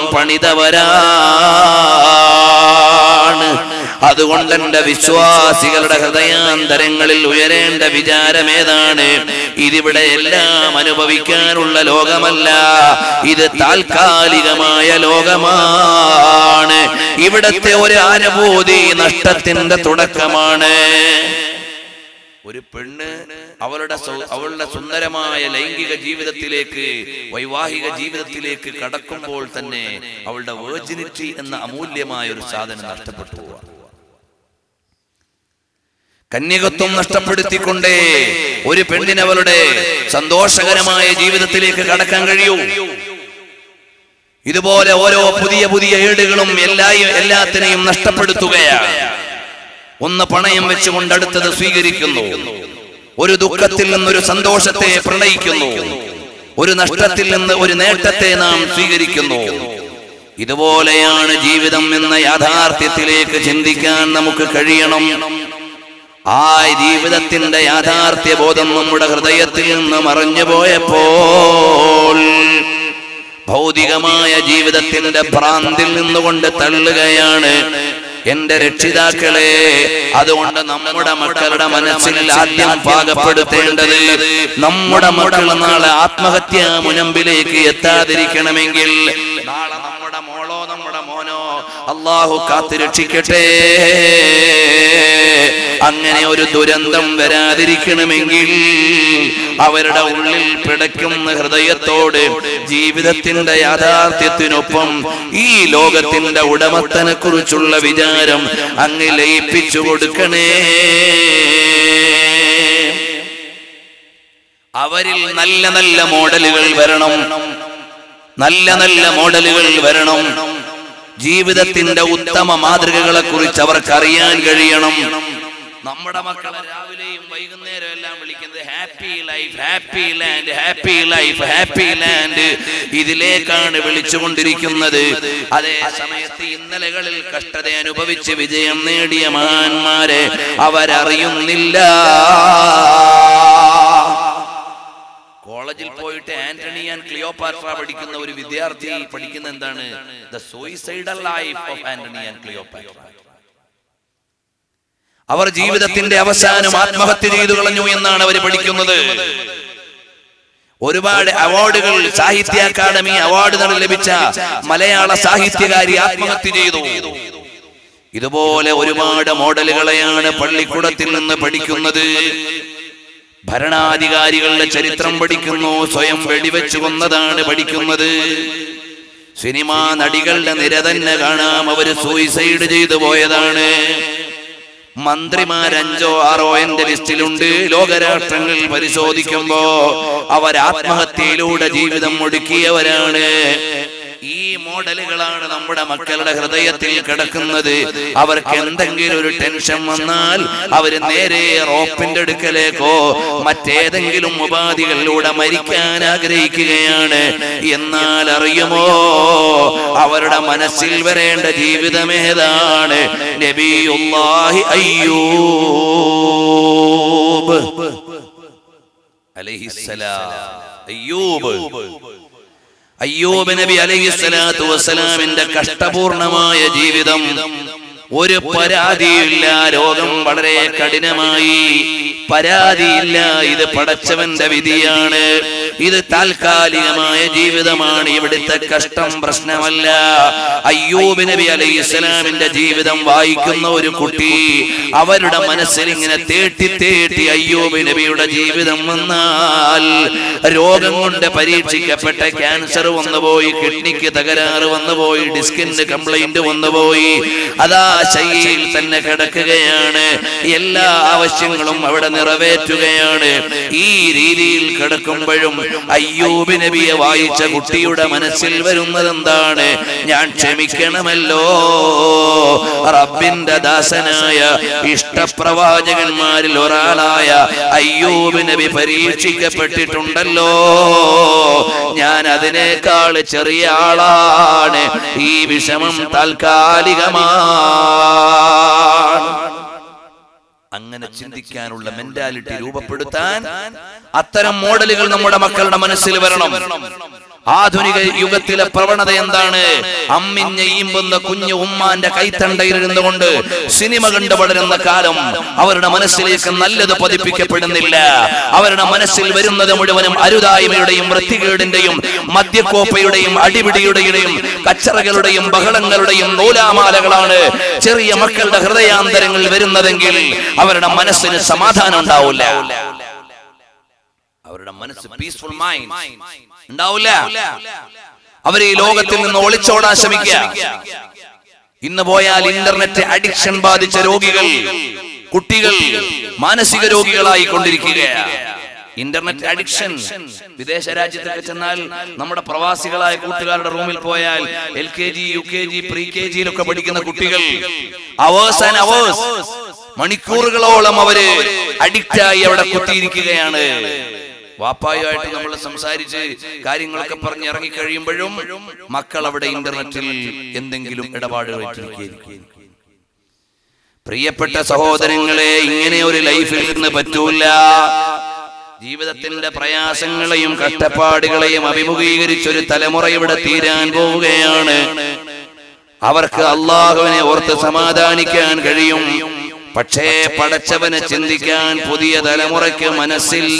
പണിതവരാണ് അതുകൊണ്ട് എന്റെ വിശ്വാസികളുടെ ഹൃദയാന്തരങ്ങളിൽ ഉയരേണ്ട വിചാരമേതാണ് ഇതിവിടെ എല്ലാം അനുഭവിക്കാനുള്ള ലോകമല്ല ഇത് താൽക്കാലികമായ ലോകമാണ് ഇവിടത്തെ ഒരു അനുഭൂതി നഷ്ടത്തിന്റെ തുടക്കമാണ് ഒരു പെണ്ണ് അവളുടെ സൗ- അവളുടെ സുന്ദരമായ ലൈംഗിക ജീവിതത്തിലേക്ക് വൈവാഹിക ജീവിതത്തിലേക്ക് കടക്കുമ്പോൾ തന്നെ അവളുടെ വേർജിനിറ്റി എന്ന അമൂല്യമായ ഒരു സാധനം നഷ്ടപ്പെട്ടു പോവാ കന്യകത്വം നഷ്ടപ്പെടുത്തിക്കൊണ്ടേ ഒരു പെണ്ണിന് അവളുടെ സന്തോഷകരമായ ജീവിതത്തിലേക്ക് കടക്കാൻ കഴിയൂ ഇതുപോലെ ഓരോ പുതിയ പുതിയ ഏടുകളും എല്ലാ എല്ലാത്തിനെയും നഷ്ടപ്പെടുത്തുകയാണ് ഒന്ന് പണയം വെച്ചുകൊണ്ട് അടുത്തത് സ്വീകരിക്കുന്നു ഒരു ദുഃഖത്തിൽ നിന്നൊരു സന്തോഷത്തെ പ്രണയിക്കുന്നു ഒരു നഷ്ടത്തിൽ നിന്ന് ഒരു നേട്ടത്തെ നാം സ്വീകരിക്കുന്നു ഇതുപോലെയാണ് ജീവിതം എന്ന യാഥാർത്ഥ്യത്തിലേക്ക് ചിന്തിക്കാൻ നമുക്ക് കഴിയണം ആ ജീവിതത്തിന്റെ യാഥാർത്ഥ്യ ബോധം നമ്മുടെ ഹൃദയത്തിൽ നിന്ന് മറഞ്ഞു പോയപ്പോൾ ഭൗതികമായ ജീവിതത്തിന്റെ ഭ്രാന്തിൽ നിന്നുകൊണ്ട് തള്ളുകയാണ് എന്റെ രക്ഷിതാക്കളെ അതുകൊണ്ട് നമ്മുടെ മക്കളുടെ മനസ്സിൽ ആദ്യം പാകപ്പെടുത്തേണ്ടത് നമ്മുടെ മക്കൾ നാളെ ആത്മഹത്യ മുനമ്പിലേക്ക് എത്താതിരിക്കണമെങ്കിൽ നാളെ നമ്മുടെ മോളോ നമ്മുടെ മോനോ അള്ളാഹു കാത്തുരക്ഷിക്കട്ടെ അങ്ങനെ ഒരു ദുരന്തം വരാതിരിക്കണമെങ്കിൽ അവരുടെ ഉള്ളിൽ പിടയ്ക്കുന്ന ഹൃദയത്തോട് ജീവിതത്തിന്റെ യാഥാർത്ഥ്യത്തിനൊപ്പം ഈ ലോകത്തിന്റെ ഉടമത്തനെ കുറിച്ചുള്ള വിചാരം അങ്ങ് ലയിപ്പിച്ചു കൊടുക്കണേ അവരിൽ നല്ല നല്ല മോഡലുകൾ വരണം നല്ല നല്ല മോഡലുകൾ വരണം ജീവിതത്തിന്റെ ഉത്തമ മാതൃകകളെ കുറിച്ച് അവർക്ക് അറിയാൻ കഴിയണം നമ്മുടെ മക്കളെ രാവിലെയും വൈകുന്നേരം എല്ലാം വിളിക്കുന്നത് happy life happy land happy life happy land ഇതിലേക്കാണ് വിളിച്ചുകൊണ്ടിരിക്കുന്നത് അതേ സമയത്ത് ഇന്നലകളിൽ കഷ്ടത അനുഭവിച്ച് വിജയം നേടിയ മഹാന്മാരെ അവരറിയുന്നില്ല കോളേജിൽ പോയിട്ട് ആന്റണി ആൻഡ് ക്ലിയോപാട്ര പഠിക്കുന്ന ഒരു വിദ്യാർത്ഥി പഠിക്കുന്ന എന്താണ് the suicidal life of Antony and Cleopatra അവർ ജീവിതത്തിന്റെ അവസാനം ആത്മഹത്യ ചെയ്തു കളഞ്ഞു എന്നാണ് അവർ പഠിക്കുന്നത് ഒരുപാട് അവാർഡുകൾ സാഹിത്യ അക്കാദമി അവാർഡുകൾ ലഭിച്ച മലയാള സാഹിത്യകാരി ആത്മഹത്യ ചെയ്തു ഇതുപോലെ ഒരുപാട് മോഡലുകളെയാണ് പള്ളിക്കൂടത്തിൽ നിന്ന് പഠിക്കുന്നത് ഭരണാധികാരികളുടെ ചരിത്രം പഠിക്കുന്നു സ്വയം വെടിവെച്ചു കൊന്നതാണ് പഠിക്കുന്നത് സിനിമാ നടികളുടെ നിര തന്നെ കാണാം അവര് സൂയിസൈഡ് ചെയ്തു പോയതാണ് മന്ത്രിമാരഞ്ചോ ആറോ എന്റെ ലിസ്റ്റിലുണ്ട് ലോകരാഷ്ട്രങ്ങൾ പരിശോധിക്കുമ്പോ അവർ ആത്മഹത്യയിലൂടെ ജീവിതം ഒടുക്കിയവരാണ് ഈ മോഡലുകളാണ് നമ്മുടെ മക്കളുടെ ഹൃദയത്തിൽ കിടക്കുന്നത് അവർക്ക് എന്തെങ്കിലും ഒരു ടെൻഷൻ വന്നാൽ അവര് നേരെ റോപ്പിന്റെ അടുക്കലേക്കോ മറ്റേതെങ്കിലും ഉപാധികളിലൂടെ മരിക്കാൻ ആഗ്രഹിക്കുകയാണ് എന്നാൽ അറിയുമോ അവരുടെ മനസ്സിൽ വരേണ്ട ജീവിതം ഏതാണ് നബിയുല്ലാഹി അയ്യൂബ് അലൈഹിസ്സലാം അയ്യൂബ് അയ്യൂബ് നബി അലൈഹി സ്വലാത്തു വസ്സലാമിന്റെ കഷ്ടപൂർണമായ ജീവിതം ഒരു പരാതിയില്ല രോഗം വളരെ കഠിനമായി പരാതിയില്ല ഇത് പടച്ചവന്റെ വിധിയാണ് ഇത് താൽക്കാലികമായ ജീവിതമാണ് ഇവിടുത്തെ കഷ്ടം പ്രശ്നമല്ല അയ്യൂബ് നബി അലൈഹി സ്വലാമിന്റെ ജീവിതം വായിക്കുന്ന ഒരു കുട്ടി അവരുടെ മനസ്സിൽ ഇങ്ങനെ തേട്ടി തേട്ടി അയ്യൂബ് നബിയുടെ ജീവിതം വന്നാൽ രോഗം കൊണ്ട് പരീക്ഷിക്കപ്പെട്ട ക്യാൻസർ വന്നുപോയി കിഡ്നിക്ക് തകരാറ് വന്നുപോയി ഡിസ്കിന് കംപ്ലൈന്റ് വന്നുപോയി അതാ ശൈലിയിൽ തന്നെ കിടക്കുകയാണ് എല്ലാ ആവശ്യങ്ങളും അവിടെ നിറവേറ്റുകയാണ് ഈ രീതിയിൽ കിടക്കുമ്പോഴും അയ്യൂബ് നബിയെ വായിച്ച കുട്ടിയുടെ മനസ്സിൽ വരുന്നത് എന്താണ് ഞാൻ ക്ഷമിക്കണമല്ലോ റബ്ബിന്റെ ദാസനായ ഇഷ്ടപ്രവാചകന്മാരിൽ ഒരാളായ അയ്യൂബ് നബി പരീക്ഷിക്കപ്പെട്ടിട്ടുണ്ടല്ലോ ഞാൻ അതിനേക്കാൾ ചെറിയ ആളാണ് ഈ വിഷമം താൽക്കാലികമാണ് അങ്ങനെ ചിന്തിക്കാനുള്ള മെന്റാലിറ്റി രൂപപ്പെടുത്താൻ അത്തരം മോഡലുകൾ നമ്മുടെ മക്കളുടെ മനസ്സിൽ വരണം ആധുനിക യുഗത്തിലെ പ്രവണത എന്താണ് അമ്മിഞ്ഞെയ്യുമ്പുന്ന കുഞ്ഞു ഉമ്മാന്റെ കൈത്തണ്ടയിലിരുന്നു കൊണ്ട് സിനിമ കണ്ട് വളരുന്ന കാലം അവരുടെ മനസ്സിലേക്ക് നല്ലത് പതിപ്പിക്കപ്പെടുന്നില്ല അവരുടെ മനസ്സിൽ വരുന്നത് മുഴുവനും അരുതായ്മയുടെയും വൃത്തികേടിന്റെയും മദ്യക്കോപ്പയുടെയും അടിപിടിയുടെയും കച്ചറകളുടെയും ബഹളങ്ങളുടെയും നൂലാമാലകളാണ് ചെറിയ മക്കളുടെ ഹൃദയാന്തരങ്ങൾ വരുന്നതെങ്കിൽ അവരുടെ മനസ്സിന് സമാധാനം ഉണ്ടാവില്ല അവരുടെ മനസ്സ് പീസ്ഫുൾ മൈൻഡ് ഉണ്ടാവില്ല അവർ ഈ ലോകത്തിൽ നിന്ന് ഒളിച്ചോടാൻ ശ്രമിക്കുക ഇന്ന് പോയാൽ ഇന്റർനെറ്റ് അഡിക്ഷൻ ബാധിച്ച രോഗികൾ കുട്ടികൾ മാനസിക രോഗികളായി കൊണ്ടിരിക്കുകയാണ് ഇന്റർനെറ്റ് അഡിക്ഷൻ വിദേശ രാജ്യത്തൊക്കെ ചെന്നാൽ നമ്മുടെ പ്രവാസികളായ കൂട്ടുകാരുടെ റൂമിൽ പോയാൽ L K G U K G pre K ജിയിലൊക്കെ പഠിക്കുന്ന കുട്ടികൾ അവേഴ്സ് ആൻഡ് അവേഴ്സ് മണിക്കൂറുകളോളം അവര് അഡിക്റ്റായി അവിടെ കുത്തിയിരിക്കുകയാണ് വാപ്പായുമായിട്ട് നമ്മൾ സംസാരിച്ച് കാര്യങ്ങളൊക്കെ പറഞ്ഞ് ഇറങ്ങി കഴിയുമ്പോഴും മക്കൾ അവിടെ ഇന്റർനെറ്റിൽ എന്തെങ്കിലും ഇടപാടുകൾ ഏറ്റിരിക്കുകയായിരിക്കും പ്രിയപ്പെട്ട സഹോദരങ്ങളെ ഇങ്ങനെ ഒരു ലൈഫിൽ നിന്ന് പറ്റൂല ജീവിതത്തിന്റെ പ്രയാസങ്ങളെയും കഷ്ടപ്പാടുകളെയും അഭിമുഖീകരിച്ചൊരു തലമുറ ഇവിടെ തീരാൻ പോവുകയാണ് അവർക്ക് അള്ളാഹുവിനെ ഓർത്ത് സമാധാനിക്കാൻ കഴിയും പക്ഷേ പടച്ചവനെ ചിന്തിക്കാൻ പുതിയ തലമുറയ്ക്ക് മനസ്സില്ല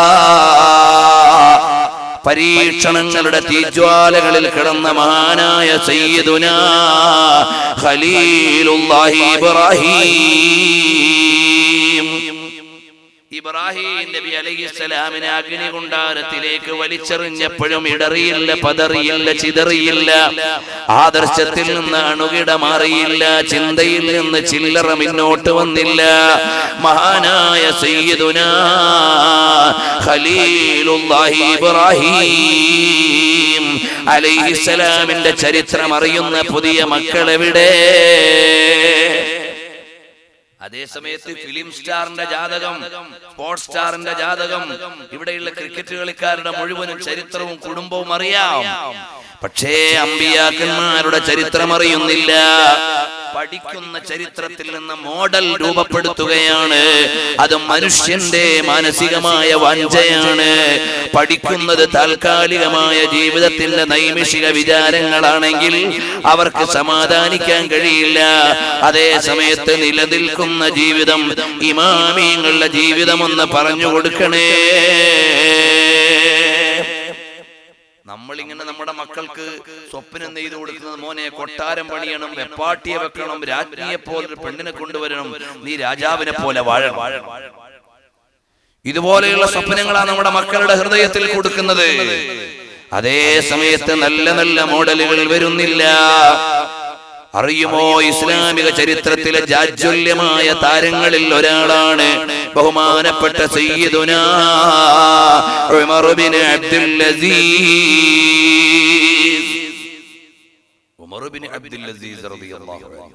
പരീക്ഷണങ്ങളുടെ തീജ്വാലകളിൽ കിടന്ന മഹാനായ സയ്യിദുന ഖലീലുല്ലാഹി ഇബ്രാഹിം ഇബ്രാഹിം നബി അലൈഹിസ്സലാമിനെ അഗ്നി കുണ്ടാരത്തിലേക്ക് വലിച്ചെറിഞ്ഞപ്പോഴും ഇടറിയില്ല പതറിയില്ല ചിതറിയില്ല ആദർശത്തിൽ നിന്ന് അണുകിട മാറിയില്ല ചിന്തയിൽ നിന്ന് ചില്ലറ മുന്നോട്ട് വന്നില്ല മഹാനായ സയ്യിദുന ഖലീലുല്ലാഹി ഇബ്രാഹിം അലൈഹിസ്സലാമിന്റെ ചരിത്രം അറിയുന്ന പുതിയ മക്കളെവിടെ അതേ സമയത്ത് ഫിലിം സ്റ്റാറിന്റെ ജാതകം സ്പോർട്സ് സ്റ്റാറിന്റെ ജാതകം ഇവിടെയുള്ള ക്രിക്കറ്റ് കളിക്കാരുടെ മുഴുവനും ചരിത്രവും കുടുംബവും അറിയാം പക്ഷേ അമ്പിയാക്കന്മാരുടെ ചരിത്രം അറിയുന്നില്ല പഠിക്കുന്ന ചരിത്രത്തിൽ നിന്ന് മോഡൽ രൂപപ്പെടുത്തുകയാണ് അത് മനുഷ്യന്റെ മാനസികമായ വഞ്ചയാണ് പഠിക്കുന്നത് താൽക്കാലികമായ ജീവിതത്തിന്റെ നൈമിഷിക വിചാരങ്ങളാണെങ്കിൽ അവർക്ക് സമാധാനിക്കാൻ കഴിയില്ല അതേ സമയത്ത് നിലനിൽക്കുന്ന ജീവിതം ഇമാമിയങ്ങളുടെ ജീവിതം ഒന്ന് പറഞ്ഞു കൊടുക്കണേ നമ്മളിങ്ങനെ നമ്മുടെ മക്കൾക്ക് സ്വപ്നം നെയ്തു കൊടുക്കുന്നത് മോനെ കൊട്ടാരം പണിയണം വെപ്പാട്ടിയെ വെക്കണം രാജ്ഞിയെ പോലെ ഒരു പെണ്ണിനെ കൊണ്ടുവരണം നീ രാജാവിനെ പോലെ വാഴണം ഇതുപോലെയുള്ള സ്വപ്നങ്ങളാണ് നമ്മുടെ മക്കളുടെ ഹൃദയത്തിൽ കൊടുക്കുന്നത് അതേ സമയത്ത് നല്ല നല്ല മോഡലുകൾ വരുന്നില്ല അറിയുമോ ഇസ്ലാമിക ചരിത്രത്തിലെ ജാജ്വല്യമായ താരങ്ങളിൽ ഒരാളാണ് ബഹുമാനപ്പെട്ട സയ്യിദുന Umar bin Abdul Aziz Umar bin Abdul Aziz റളിയല്ലാഹു അൻഹു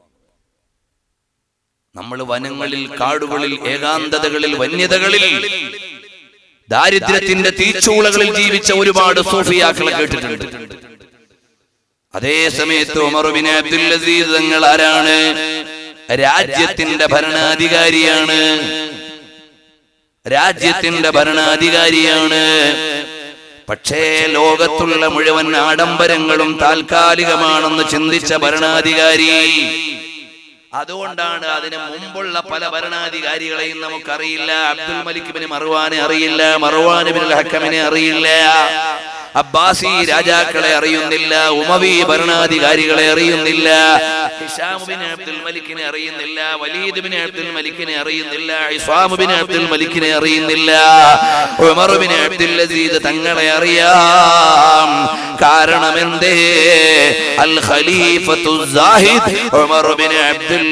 നമ്മൾ വനങ്ങളിൽ കാടുകളിൽ ഏകാന്തതകളിൽ വന്യതകളിൽ ദാരിദ്ര്യത്തിന്റെ തീച്ചൂളകളിൽ ജീവിച്ച ഒരുപാട് സൂഫിയാക്കളെ കേട്ടിട്ടുണ്ട് അതേ സമയത്ത് ഉമറുബിൻ അബ്ദുൽ അസീസ് തങ്ങൾ ആരാണ് രാജ്യത്തിന്റെ ഭരണാധികാരിയാണ് രാജ്യത്തിന്റെ ഭരണാധികാരിയാണ് പക്ഷേ ലോകത്തുള്ള മുഴുവൻ ആഡംബരങ്ങളും താൽക്കാലികമാണെന്ന് ചിന്തിച്ച ഭരണാധികാരി അതുകൊണ്ടാണ് അതിന് മുമ്പുള്ള പല ഭരണാധികാരികളെയും നമുക്കറിയില്ല അബ്ദുൽ മലിക്കിബിന് മറുവാനെ അറിയില്ല മറുവാനുബിൻ ഹക്കമിനെ അറിയില്ല അബ്ബാസി രാജാക്കളെ അറിയുന്നില്ല ഉമവി ഭരണാധികാരികളെ അറിയുന്നില്ല ഹിഷാമുബിൻ അബ്ദുൽ മലിക്കിനെ അറിയുന്നില്ല വലീദ് ബിൻ അബ്ദുൽ മലിക്കിനെ അറിയുന്നില്ല ഇസ്വാമുബിൻ അബ്ദുൽ മലിക്കിനെ അറിയുന്നില്ല ഉമറുബിൻ അബ്ദുൽ അസീദ് തങ്ങളെ അറിയാം കാരണം എന്തേ അൽ ഖലീഫത്തു സാഹിദ് ഉമർ ബിൻ അബ്ദുൽ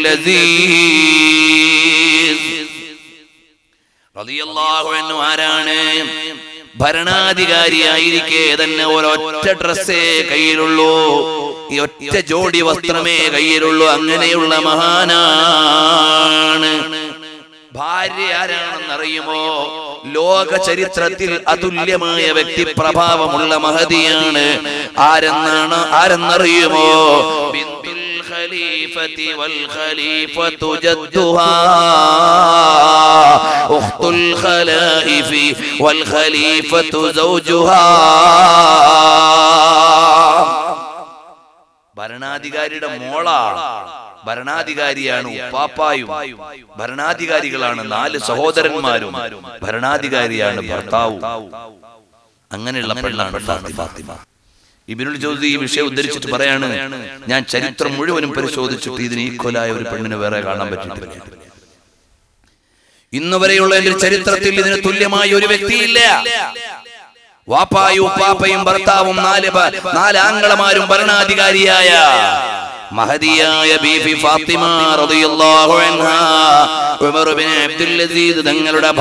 അസീസ് റളിയല്ലാഹു അൻഹു ആരാണ് ഭരണാധികാരിയായിരിക്കെ തന്നെ ഒരൊറ്റ ഡ്രസ്സേ കയ്യിലുള്ളൂ ഈ ഒറ്റ ജോഡി വസ്ത്രമേ കയ്യിലുള്ളൂ അങ്ങനെയുള്ള മഹാനാണ് ഭാര്യ ആരാണെന്നറിയുമോ ലോക ചരിത്രത്തിൽ അതുല്യമായ വ്യക്തിപ്രഭാവമുള്ള മഹതിയാണ് ആരെന്നാണ് ആരെന്നറിയുമോ ബിന്ദുൽ الخليفة والخليفة جدها أخت الخلائف والخليفة زوجها ഭരണാധികാരിയുടെ മോളാണ് ഭരണാധികാരിയാണ് ഉപ്പാപ്പായും ഭരണാധികാരികളാണ് നാല് സഹോദരന്മാരും ഭരണാധികാരിയാണ് ഭർത്താവും അങ്ങനെയുള്ള പെണ്ണാണ് ഫാത്തിമ ഇബിനുൽ ജോസി ഈ വിഷയം ഉദ്ധരിച്ചിട്ട് പറയാണ് ഞാൻ ചരിത്രം മുഴുവനും പരിശോധിച്ചിട്ട് ഇതിന് ഈക്വലായ ഒരു പെണ്ണിന് വേറെ കാണാൻ പറ്റിയിട്ടില്ല ഇന്ന് വരെയുള്ള എന്റെ ചരിത്രത്തിൽ ഇതിന് തുല്യമായ ഒരു വ്യക്തിയില്ല വാപ്പായും ഉപ്പാപ്പയും ഭർത്താവും നാല് ഭ- നാല് ആംഗളമാരും ഭരണാധികാരിയായ മഹദിയായ ബീഫി ഫാത്തിമ റളിയല്ലാഹു അൻഹാ ഉമർ ബിൻ അബ്ദുൽ അസീസ് തങ്ങളുടെ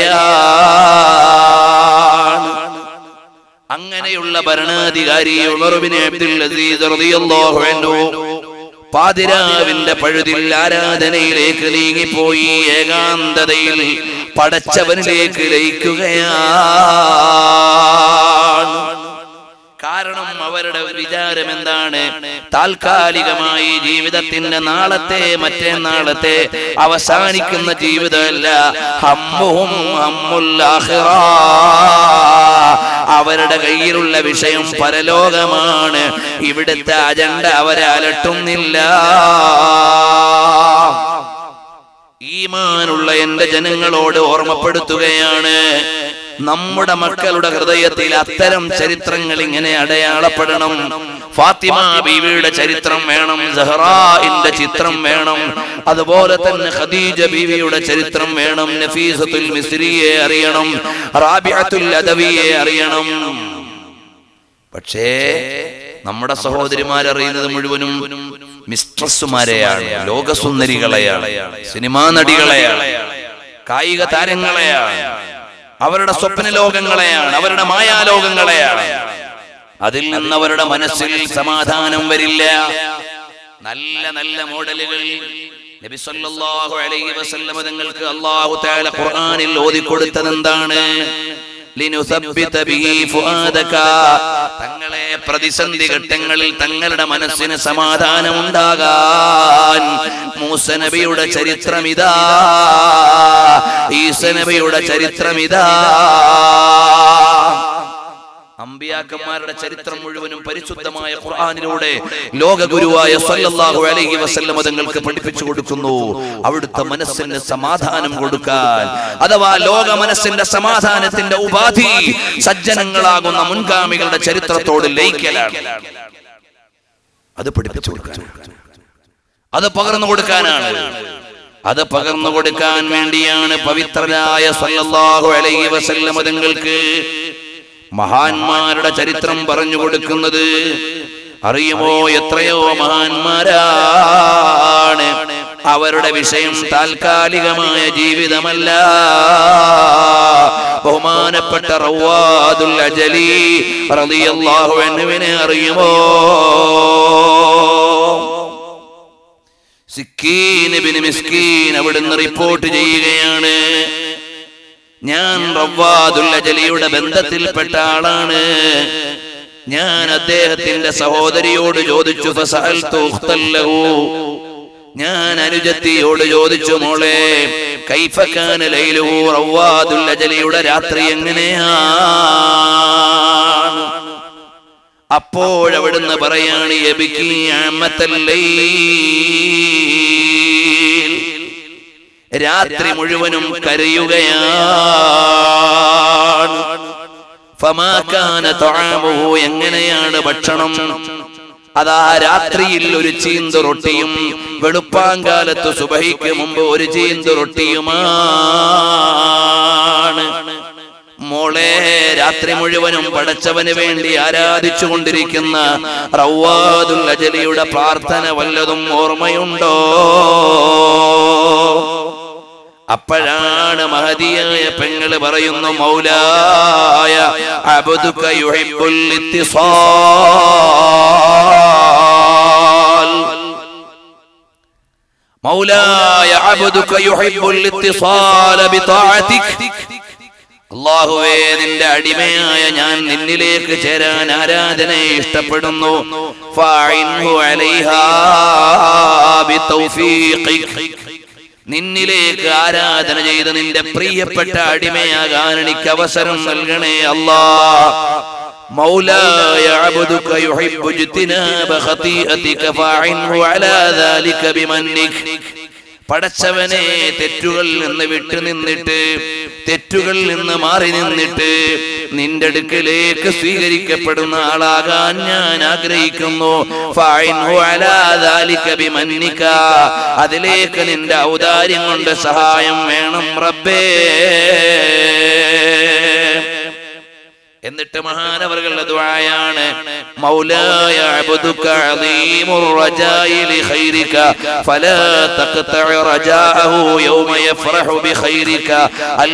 ഭാര്യയാണ് അങ്ങനെയുള്ള ഭരണാധികാരി ഉമർ ബിൻ അബ്ദുൽ അസീസ് റളിയല്ലാഹു അൻഹു പാതിരാവിന്റെ പഴുതിൽ ആരാധനയിലേക്ക് നീങ്ങിപ്പോയി ഏകാന്തതയിൽ പടച്ചവനിലേക്ക് ലയിക്കുകയാണ് കാരണം അവരുടെ വിചാരം എന്താണ് താൽക്കാലികമായി ജീവിതത്തിന്റെ നാളത്തെ മറ്റേ നാളത്തെ അവസാനിക്കുന്ന ജീവിതമല്ല ഹമ്മുഹും ഹമ്മുൽ ആഖിറ. അവരുടെ കയ്യിലുള്ള വിഷയം പരലോകമാണ് ഇവിടുത്തെ അജണ്ട അവരെ അലട്ടുന്നില്ല ഈമാനുള്ള എന്റെ ജനങ്ങളോട് ഓർമ്മപ്പെടുത്തുകയാണ് നമ്മുടെ മക്കളുടെ ഹൃദയത്തിൽ അത്തരം ചരിത്രങ്ങൾ ഇങ്ങനെ അടയാളപ്പെടണം ഫാത്തിമ ബീവിയുടെ ചരിത്രം വേണം സഹറായിന്റെ ചിത്രം വേണം അതുപോലെ തന്നെ ഖദീജ ബീവിയുടെ ചരിത്രം വേണം നഫീസത്തുൽ മിസ്രിയെ അറിയണം റാബിഅത്തുൽ അദവിയെ അറിയണം പക്ഷേ നമ്മുടെ സഹോദരിമാരറിയുന്നത് മുഴുവനും മിസ്ട്രസ്സുമാരെയാണ് ലോകസുന്ദരികളെയാണ് സിനിമാ നടികളെയാണ് കായിക താരങ്ങളെയാണ് അവരുടെ സ്വപ്ന ലോകങ്ങളെയാണ് അവരുടെ മായാലോകങ്ങളെയാണ് അതിൽ നിന്ന് അവരുടെ മനസ്സിൽ സമാധാനം വരില്ല നല്ല നല്ല മോഡലുകൾ നബി സല്ലല്ലാഹു അലൈഹി വസല്ലമ തങ്ങൾക്ക് അല്ലാഹു തആല ഖുർആനിൽ ഓതി കൊടുത്തത് എന്താണ് ലിനുസബ്ബിത ബിഹി ഫുആദക തങ്ങളെ പ്രതിസന്ധി ഘട്ടങ്ങളിൽ തങ്ങളുടെ മനസ്സിന് സമാധാനം ഉണ്ടാകാൻ മൂസ നബിയുടെ ചരിത്രം ഇതാ ഈസ നബിയുടെ ചരിത്രം ഇതാ അമ്പിയാക്കന്മാരുടെ ചരിത്രം മുഴുവനും പരിശുദ്ധമായ ഖുർആനിലൂടെ ലോകഗുരുവായ സല്ലല്ലാഹു അലൈഹി വസല്ലം തങ്ങൾക്ക് പഠിപ്പിച്ചു കൊടുക്കുന്നു അവിടുത്തെ മനസ്സിന് സമാധാനം കൊടുക്കാൻ അഥവാ ലോക മനസ്സിന്റെ സമാധാനത്തിന്റെ ഉപാധി സജ്ജനങ്ങളാകുന്ന മുൻഗാമികളുടെ ചരിത്രത്തോട് ലയിക്കലാണ് അത് പഠിപ്പിച്ചു കൊടുക്കാൻ അത് പകർന്നു കൊടുക്കാനാണ് അത് പകർന്നു കൊടുക്കാൻ വേണ്ടിയാണ് പവിത്രരായ സല്ലല്ലാഹു അലൈഹി വസല്ലം തങ്ങൾക്ക് മഹാന്മാരുടെ ചരിത്രം പറഞ്ഞു കൊടുക്കുന്നത് അറിയുമോ എത്രയോ മഹാന്മാരാണ് അവരുടെ വിഷയം താൽക്കാലികമായ ജീവിതമല്ല ബഹുമാനപ്പെട്ട റവാദുൽ അജലി റളിയല്ലാഹു അൻഹുവിനെ അറിയുമോ സിക്കീൻ ഇബ്നു മിസ്കീൻ അവിടുന്ന് റിപ്പോർട്ട് ചെയ്യുകയാണ് ഞാൻ റവ്വാദുൽ അജലിയുടെ ബന്ധത്തിൽപ്പെട്ട ആളാണ് ഞാൻ അദ്ദേഹത്തിന്റെ സഹോദരിയോട് ചോദിച്ചു ഫസഅൽതു ഉഖ്തൻ ലഹു. ഞാൻ അനുജത്തിയോട് ചോദിച്ചു മോളെ കൈഫക്കാന ലൈലുഹു റവ്വാദുൽ അജലിയുടെ രാത്രി എങ്ങനെയാണ് അപ്പോഴവിടുന്ന് പറയാണ് യബിക്കി അമത്തൽ ലൈൽ. രാത്രി മുഴുവനും കരയുകയാണ് ഫമാകാന ത്വആമുഹു എങ്ങനെയാണ് ഭക്ഷണം അതാ രാത്രിയിൽ ഒരു ചീന്തു റൊട്ടിയും വെളുപ്പാങ്കാലത്ത് സുബഹിക്ക് മുമ്പ് ഒരു ചീന്തു റൊട്ടിയുമാണ് മോളെ രാത്രി മുഴുവനും പടച്ചവന് വേണ്ടി ആരാധിച്ചു കൊണ്ടിരിക്കുന്ന റവ്വാദുൽ അജലിയുടെ പ്രാർത്ഥന വല്ലതും ഓർമ്മയുണ്ടോ അപ്പോഴാണ് മഹതിയായ പെങ്ങള് പറയുന്നു മൗലായ അബ്ദുക യുഹിബ്ബുൽ ഇത്തിസാൽ മൗലായ അബ്ദുക യുഹിബ്ബുൽ ഇത്തിസാല ബിതാഅതിക് അള്ളാഹുവേ നിന്റെ അടിമയായ ഞാൻ നിന്നിലേക്ക് ചേരാൻ ആരാധനയെ ഇഷ്ടപ്പെടുന്നു ഫഅഇൻഹു അലൈഹാ ബിതൗഫീഖിക് നിന്നിലേക്ക് ആരാധന ചെയ്ത് നിന്റെ പ്രിയപ്പെട്ട അടിമയാകാൻ എനിക്ക് അവസരം നൽകണേ അല്ലാ مولاي عبدك يحب اجتناب خطيئتك فاعنه على ذلك بمنك പടച്ചവനെ തെറ്റുകളിൽ നിന്ന് വിട്ടു നിന്നിട്ട് തെറ്റുകളിൽ നിന്ന് മാറി നിന്നിട്ട് നിന്റെ അടുക്കലേക്ക് സ്വീകരിക്കപ്പെടുന്ന ആളാകാൻ ഞാൻ ആഗ്രഹിക്കുന്നു ഫഅഇൻഹു അലാ ദാലിക ബിമന്നിക. അതിലേക്ക് നിന്റെ ഔദാര്യം കൊണ്ട് സഹായം വേണം റബ്ബേ എന്നിട്ട് മഹാനവറുകളുടെ ദുആയാണ് മൗലായ അബ്ദുക അലീമുർ റജായി ലിഖൈരിക ഫലാ തഖ്തഅ റജാഅഹു യൗമ യഫറഹു ബിഖൈരിക അൽ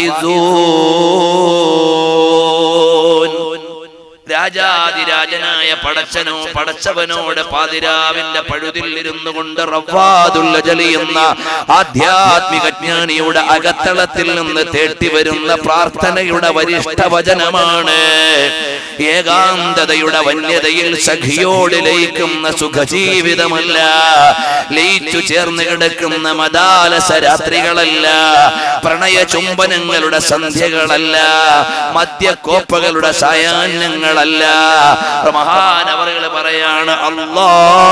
ഫായിസൂൻ രാജാതിരാജനായ പടച്ചനോ പടച്ചവനോട് പാതിരാവിന്റെ പഴുതിൽ ഇരുന്നു കൊണ്ട് റവ്വാദുൽ അജലി എന്ന ആധ്യാത്മിക ജ്ഞാനിയുടെ അകത്തളത്തിൽ നിന്ന് തേട്ടി വരുന്ന പ്രാർത്ഥനയുടെ വരിഷ്ഠ വചനമാണ് ഏകാന്തതയുടെ വന്യതയിൽ സഖിയോട് ലയിക്കുന്ന സുഖജീവിതമല്ല ലയിച്ചു ചേർന്ന് കിടക്കുന്ന മദാലസ രാത്രികളല്ല പ്രണയ ചുംബനങ്ങളുടെ സന്ധ്യകളല്ല മദ്യക്കോപ്പകളുടെ സായാഹ്നങ്ങളല്ല മഹാനവറുകൾ പറയാണ് അല്ലാ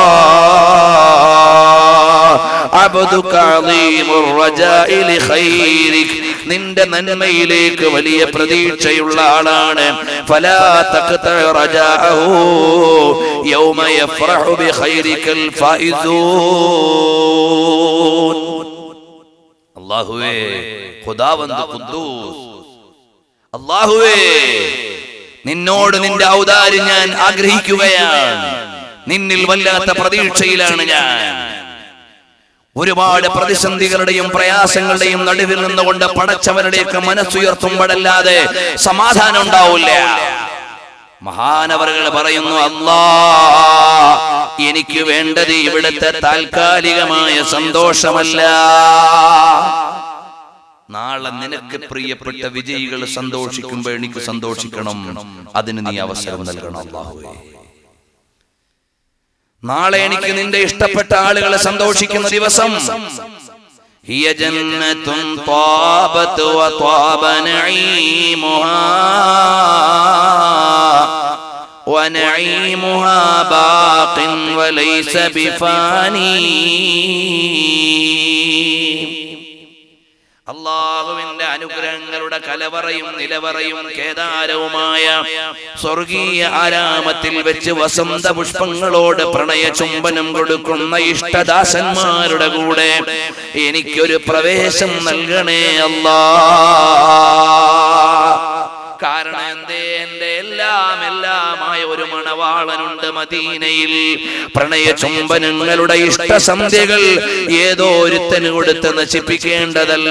അബ്ദുക അളീമുർ റജാഇ ലിഖൈരിക് നിന്റെ നന്മയിലേക്ക് വലിയ പ്രതീക്ഷയുള്ള ആളാണ് ഫലാ തഖ്ത റജാഅഹു യൗമ യഫറഹു ബിഖൈരിക്കൽ ഫായിസൂൻ അല്ലാഹുവേ ഖുദാവന്ത് ഖുദ്ദൂസ് അല്ലാഹുവേ നിന്നോട് നിന്റെ ഔദാര്യം ഞാൻ ആഗ്രഹിക്കുകയാണ് നിന്നിൽ വല്ലാത്ത പ്രതീക്ഷയിലാണ് ഞാൻ ഒരുപാട് പ്രതിസന്ധികളുടെയും പ്രയാസങ്ങളുടെയും നടുവിൽ നിന്നുകൊണ്ട് പടച്ചവരുടെയൊക്കെ മനസ്സുയർത്തുമ്പോഴല്ലാതെ സമാധാനം ഉണ്ടാവില്ല മഹാനവറുകൾ പറയുന്നു അല്ലാ എനിക്ക് വേണ്ടത് ഇവിടുത്തെ താൽക്കാലികമായ സന്തോഷമല്ല നാളെ നിനക്ക് പ്രിയപ്പെട്ട വിജയികൾ സന്തോഷിക്കുമ്പോൾ എനിക്ക് സന്തോഷിക്കണം അതിന് നീ അവസരം നൽകണം അല്ലാഹുവേ നാളെ എനിക്ക് നിന്റെ ഇഷ്ടപ്പെട്ട ആളുകളെ സന്തോഷിക്കുന്ന ദിവസം هي جنة طابت وطاب نعيمها ونعيمها باق وليس بفاني അള്ളാഹുവിന്റെ അനുഗ്രഹങ്ങളുടെ കലവറയും നിലവറയും കേദാരവുമായ സ്വർഗീയ ആരാമത്തിൽ വെച്ച് വസന്ത പുഷ്പങ്ങളോട് പ്രണയ ചുംബനം കൊടുക്കുന്ന ഇഷ്ടദാസന്മാരുടെ കൂടെ എനിക്കൊരു പ്രവേശം നൽകണേ അല്ലാ കാരണം എന്തേ എന്റെ എല്ലാം എല്ലാമായ ഒരു മണവാളനുണ്ട് മദീനയിൽ പ്രണയ ചുംബനങ്ങളുടെ ഇഷ്ടസന്ധ്യകൾ ഏതോ ഒരുത്തന് കൊടുത്ത് നശിപ്പിക്കേണ്ടതല്ല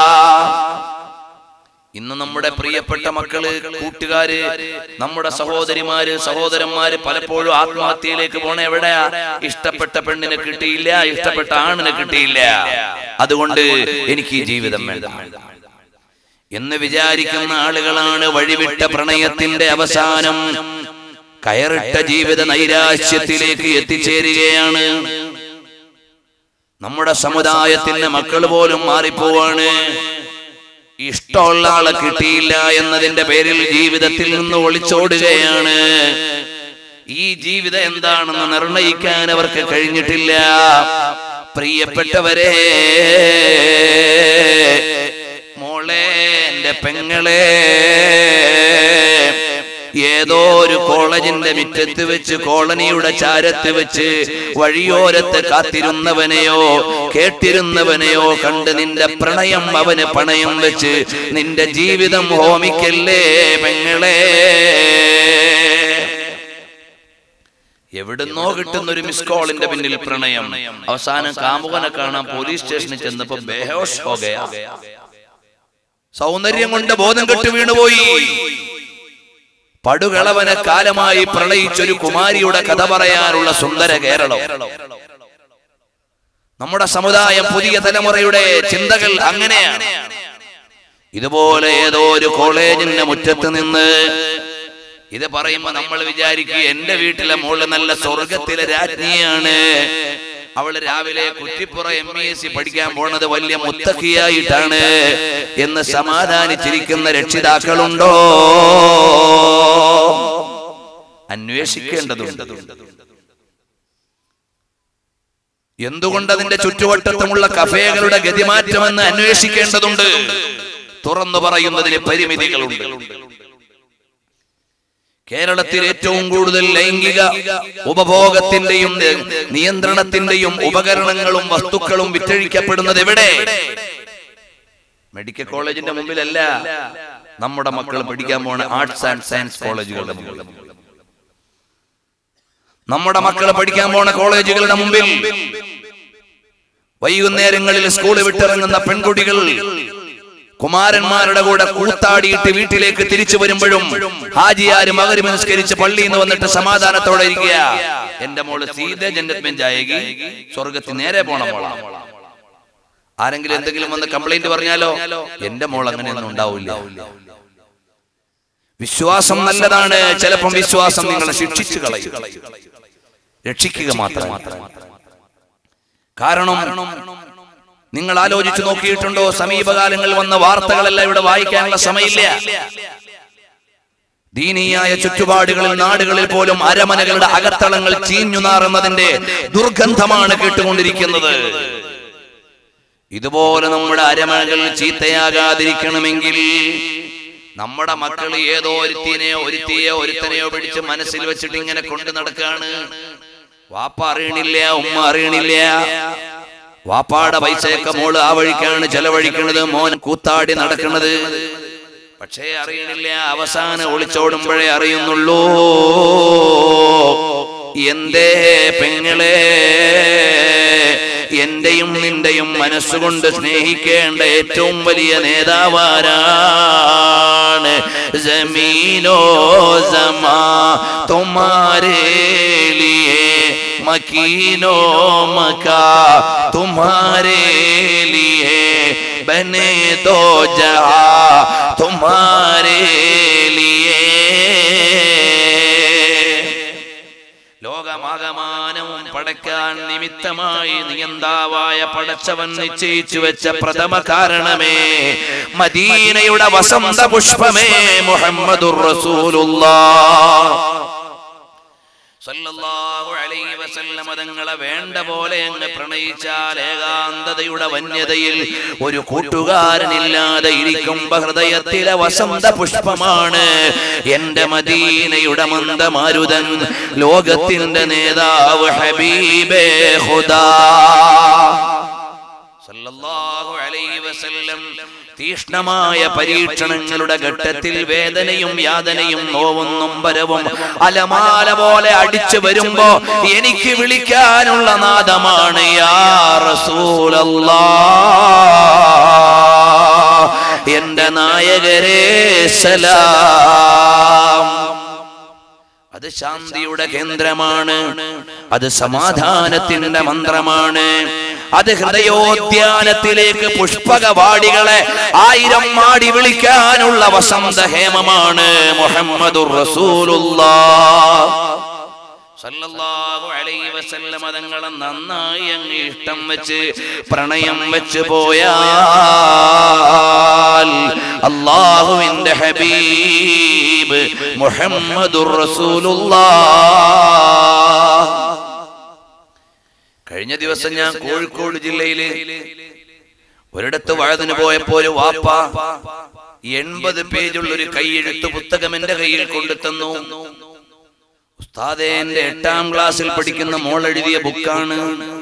ഇന്ന് നമ്മുടെ പ്രിയപ്പെട്ട മക്കള് കൂട്ടുകാര് നമ്മുടെ സഹോദരിമാര് സഹോദരന്മാര് പലപ്പോഴും ആത്മഹത്യയിലേക്ക് പോണ എവിടെയാ ഇഷ്ടപ്പെട്ട പെണ്ണിനെ കിട്ടിയില്ല ഇഷ്ടപ്പെട്ട ആണിനെ കിട്ടിയില്ല അതുകൊണ്ട് എനിക്ക് ഈ ജീവിതം വേണ്ട എന്ന് വിചാരിക്കുന്ന ആളുകളാണ് വഴിവിട്ട പ്രണയത്തിന്റെ അവസാനം കയറിട്ട ജീവിത നൈരാശ്യത്തിലേക്ക് എത്തിച്ചേരുകയാണ് നമ്മുടെ സമുദായത്തിന്റെ മക്കൾ പോലും മാറിപ്പോവാണ് ഇഷ്ടമുള്ള ആളെ കിട്ടിയില്ല എന്നതിന്റെ പേരിൽ ജീവിതത്തിൽ നിന്ന് ഒളിച്ചോടുകയാണ് ഈ ജീവിതം എന്താണെന്ന് നിർണയിക്കാൻ അവർക്ക് കഴിഞ്ഞിട്ടില്ല പ്രിയപ്പെട്ടവരെ മോളെ എന്റെ പെങ്ങളെ ഏതോ ഒരു കോളേജിന്റെ മുറ്റത്ത് വെച്ച് കോളനിയുടെ ചാരത്ത് വെച്ച് വഴിയോരത്ത് കാത്തിരുന്നവനെയോ കേട്ടിരുന്നവനെയോ കണ്ട് നിന്റെ പ്രണയം അവന് പണയം വെച്ച് നിന്റെ ജീവിതം ഹോമിക്കല്ലേ പെങ്ങളെ എവിടുന്നോ കിട്ടുന്ന ഒരു മിസ് കോളിന്റെ പിന്നിൽ പ്രണയം അവസാനം കാമുകനെ കാണാൻ പോലീസ് സ്റ്റേഷനിൽ ചെന്നപ്പോ ബേഹോഷ് ഹോഗയാ സൗന്ദര്യം കൊണ്ട് ബോധം കെട്ട് വീണുപോയി പടുകളവനെ കാലമായി പ്രണയിച്ചൊരു കുമാരിയുടെ കഥ പറയാനുള്ള സുന്ദര കേരളം നമ്മുടെ സമുദായം പുതിയ തലമുറയുടെ ചിന്തകൾ അങ്ങനെയാണ് ഇതുപോലെ ഏതോ ഒരു കോളേജിന്റെ മുറ്റത്ത് നിന്ന് ഇത് പറയുമ്പോ നമ്മൾ വിചാരിക്കുക എന്റെ വീട്ടിലെ മോള് നല്ല സ്വർഗത്തിലെ രാജ്ഞിയാണ് അവള് രാവിലെ കുറ്റിപ്പുറ എം ഇ എസ് സി പഠിക്കാൻ പോണത് വലിയ മുത്തക്കിയായിട്ടാണ് എന്ന് സമാധാനിച്ചിരിക്കുന്ന രക്ഷിതാക്കളുണ്ടോ അന്വേഷിക്കേണ്ടതുണ്ട് എന്തുകൊണ്ട് അതിന്റെ ചുറ്റുവട്ടത്തുമുള്ള കഫേകളുടെ ഗതിമാറ്റമെന്ന് അന്വേഷിക്കേണ്ടതുണ്ട് തുറന്നു പറയുന്നതിന് പരിമിതികളുണ്ട് കേരളത്തിൽ ഏറ്റവും കൂടുതൽ ലൈംഗിക ഉപഭോഗത്തിന്റെയും നിയന്ത്രണത്തിന്റെയും ഉപകരണങ്ങളും വസ്തുക്കളും വിറ്റഴിക്കപ്പെടുന്നത് എവിടെ മെഡിക്കൽ കോളേജിന്റെ മുമ്പിലല്ല നമ്മുടെ മക്കൾ പഠിക്കാൻ പോണ ആർട്സ് ആൻഡ് സയൻസ് കോളേജുകളുടെ മുമ്പിൽ നമ്മുടെ മക്കൾ പഠിക്കാൻ പോണ കോളേജുകളുടെ മുമ്പിൽ വൈകുന്നേരങ്ങളിൽ സ്കൂൾ വിട്ടിറങ്ങുന്ന പെൺകുട്ടികൾ കുമാരന്മാരുടെ കൂടെ കൂത്താടിയിട്ട് വീട്ടിലേക്ക് തിരിച്ചു വരുമ്പോഴും ഹാജിയാര് മകരി നിസ്കരിച്ച് പള്ളിയിൽ നിന്ന് വന്നിട്ട് സമാധാനത്തോടെ ഇരിക്കുക എന്റെ മോള് സീത ജന്മത്മെന്റ് ആയേകി സ്വർഗത്തിൽ നേരെ പോണ മോള ആരെങ്കിലും എന്തെങ്കിലും വന്ന് കംപ്ലൈന്റ് പറഞ്ഞാലോ എന്റെ മോൾ അങ്ങനെയൊന്നും ഉണ്ടാവില്ല വിശ്വാസം നല്ലതാണ് ചിലപ്പം വിശ്വാസം നിങ്ങളെ ശിക്ഷിച്ചു കളയും രക്ഷിക്കുക മാത്രം കാരണം നിങ്ങൾ ആലോചിച്ചു നോക്കിയിട്ടുണ്ടോ സമീപകാലങ്ങളിൽ വന്ന വാർത്തകളെല്ലാം ഇവിടെ വായിക്കാനുള്ള സമയമില്ല ദീനീയായ ചുറ്റുപാടുകളിൽ നാടുകളിൽ പോലും അരമനകളുടെ അകത്തളങ്ങൾ ചീഞ്ഞു നാറുന്നതിന്റെ ദുർഗന്ധമാണ് കേട്ടുകൊണ്ടിരിക്കുന്നത് ഇതുപോലെ നമ്മുടെ അരമനകൾ ചീത്തയാകാതിരിക്കണമെങ്കിൽ നമ്മുടെ മക്കൾ ഏതോ ഒരുത്തിനെയോ ഒരുത്തിയോ ഒരുത്തനെയോ പിടിച്ച് മനസ്സിൽ വെച്ചിട്ട് ഇങ്ങനെ കൊണ്ടു നടക്കാണ് വാപ്പ അറിയണില്ല ഉമ്മ അറിയണില്ല വാപ്പാടെ പൈസയൊക്കെ മോള് ആ വഴിക്കാണ് ചെലവഴിക്കണത് മോൻ കൂത്താടി നടക്കണത് പക്ഷേ അറിയണില്ല അവസാനം ഒളിച്ചോടുമ്പോഴേ അറിയുന്നുള്ളൂ എന്തേ പെങ്ങളെ എന്റെയും നിന്റെയും മനസ്സുകൊണ്ട് സ്നേഹിക്കേണ്ട ഏറ്റവും വലിയ നേതാവാരാണ് ജമീനോ സമാ തുമാരേ ലിയേ मकीनो मका तुम्हारे लिए बने दो जहा तुम्हारे लिए ലോകമാകമാനവും പടയ്ക്കാൻ നിമിത്തമായി നിയന്താവായ പടച്ചവൻ നിശ്ചയിച്ചു വെച്ച പ്രഥമ കാരണമേ മദീനയുടെ വസന്ത പുഷ്പമേ മുഹമ്മദുർ റസൂലുള്ളാഹ് സല്ലല്ലാഹു അലൈഹി വസല്ലമ തങ്ങളെ വേണ്ട പോലെ അങ്ങ് പ്രണയിച്ചാൽ ഏകാന്തതയുടെ വന്യതയിൽ ഒരു കൂട്ടുകാരനില്ലാതെ ഇരിക്കുമ്പോ ഹൃദയത്തിലെ വസന്ത പുഷ്പമാണ് എന്റെ മദീനയുടെ മന്ദമാരുതൻ ലോകത്തിന്റെ നേതാവ് ഹബീബേ ഹുദാ സല്ലല്ലാഹു അലൈഹി വസല്ലം തീഷ്ണമായ പരീക്ഷണങ്ങളുടെ ഘട്ടത്തിൽ വേദനയും യാതനയും നോവും നൊമ്പരവും അലമാല പോലെ അടിച്ചു വരുമ്പോ എനിക്ക് വിളിക്കാനുള്ള നാദമാണ് യാ റസൂലല്ലാ എന്റെ നായകരേ സലാം അത് ശാന്തിയുടെ കേന്ദ്രമാണ് അത് സമാധാനത്തിന്റെ മന്ത്രമാണ് അത് ഹൃദയോദ്യാനത്തിലേക്ക് പുഷ്പകവാടികളെ ആയിരം മാടി വിളിക്കാനുള്ള വസന്ത ഹേമമാണ് മുഹമ്മദുർ റസൂലുള്ളാഹ് സല്ലല്ലാഹു അലൈഹി വസല്ലം തങ്ങളെ നന്നായി അങ്ങ് ഇഷ്ടം വെച്ച് പ്രണയം വെച്ച് പോയാൽ അള്ളാഹുവിന്റെ ഹബീബ് മുഹമ്മദുർ റസൂലുള്ളാഹ് കഴിഞ്ഞ ദിവസം ഞാൻ കോഴിക്കോട് ജില്ലയില് ഒരിടത്ത് വഴുതിന് പോയപ്പോ ഒരു വാപ്പ എൺപത് പേജുള്ള ഒരു കൈയെഴുത്ത് പുസ്തകം എന്റെ കയ്യിൽ കൊണ്ടുതന്നു ഉസ്താദേ എന്റെ എട്ടാം ക്ലാസ്സിൽ പഠിക്കുന്ന മോൾ എഴുതിയ ബുക്കാണ്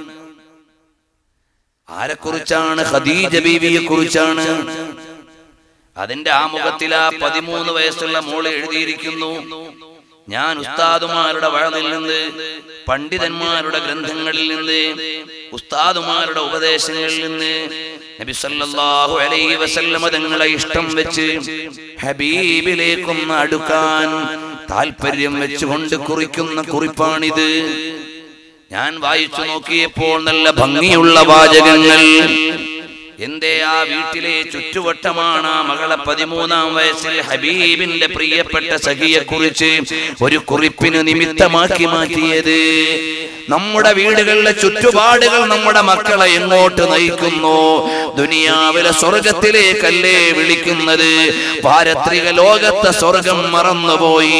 ആരെക്കുറിച്ചാണ് ഖദീജ ബീവിയെ കുറിച്ചാണ് അതിന്റെ ആമുഖത്തിൽ ആ പതിമൂന്ന് വയസ്സുള്ള മോള് എഴുതിയിരിക്കുന്നു ഞാൻ ഉസ്താദുമാരുടെ വഴതിൽ നിന്ന് പണ്ഡിതന്മാരുടെ ഗ്രന്ഥങ്ങളിൽ നിന്ന് ഉസ്താദുമാരുടെ ഉപദേശങ്ങളിൽ നിന്ന് നബി സല്ലല്ലാഹു അലൈഹി വസല്ലമ തങ്ങളെ ഇഷ്ടം വെച്ച് ഹബീബിലേക്കൊന്ന് അടുക്കാൻ താല്പര്യം വെച്ചുകൊണ്ട് കുറിക്കുന്ന കുറിപ്പാണിത് ഞാൻ വായിച്ചു നോക്കിയപ്പോൾ നല്ല ഭംഗിയുള്ള വാചകങ്ങൾ എന്റെ ആ വീട്ടിലെ ചുറ്റുവട്ടമാണ് ആ മകളെ പതിമൂന്നാം വയസ്സിൽ ഹബീബിന്റെ പ്രിയപ്പെട്ട സഖിയെ കുറിച്ച് ഒരു കുറിപ്പിന് നിമിത്തമാക്കി മാറ്റിയത് നമ്മുടെ വീടുകളിലെ ചുറ്റുപാടുകൾ നമ്മുടെ മക്കളെ എങ്ങോട്ട് നയിക്കുന്നു ദുനിയാവിലെ സ്വർഗത്തിലേക്കല്ലേ വിളിക്കുന്നത് പാരത്രിക ലോകത്തെ സ്വർഗം മറന്നുപോയി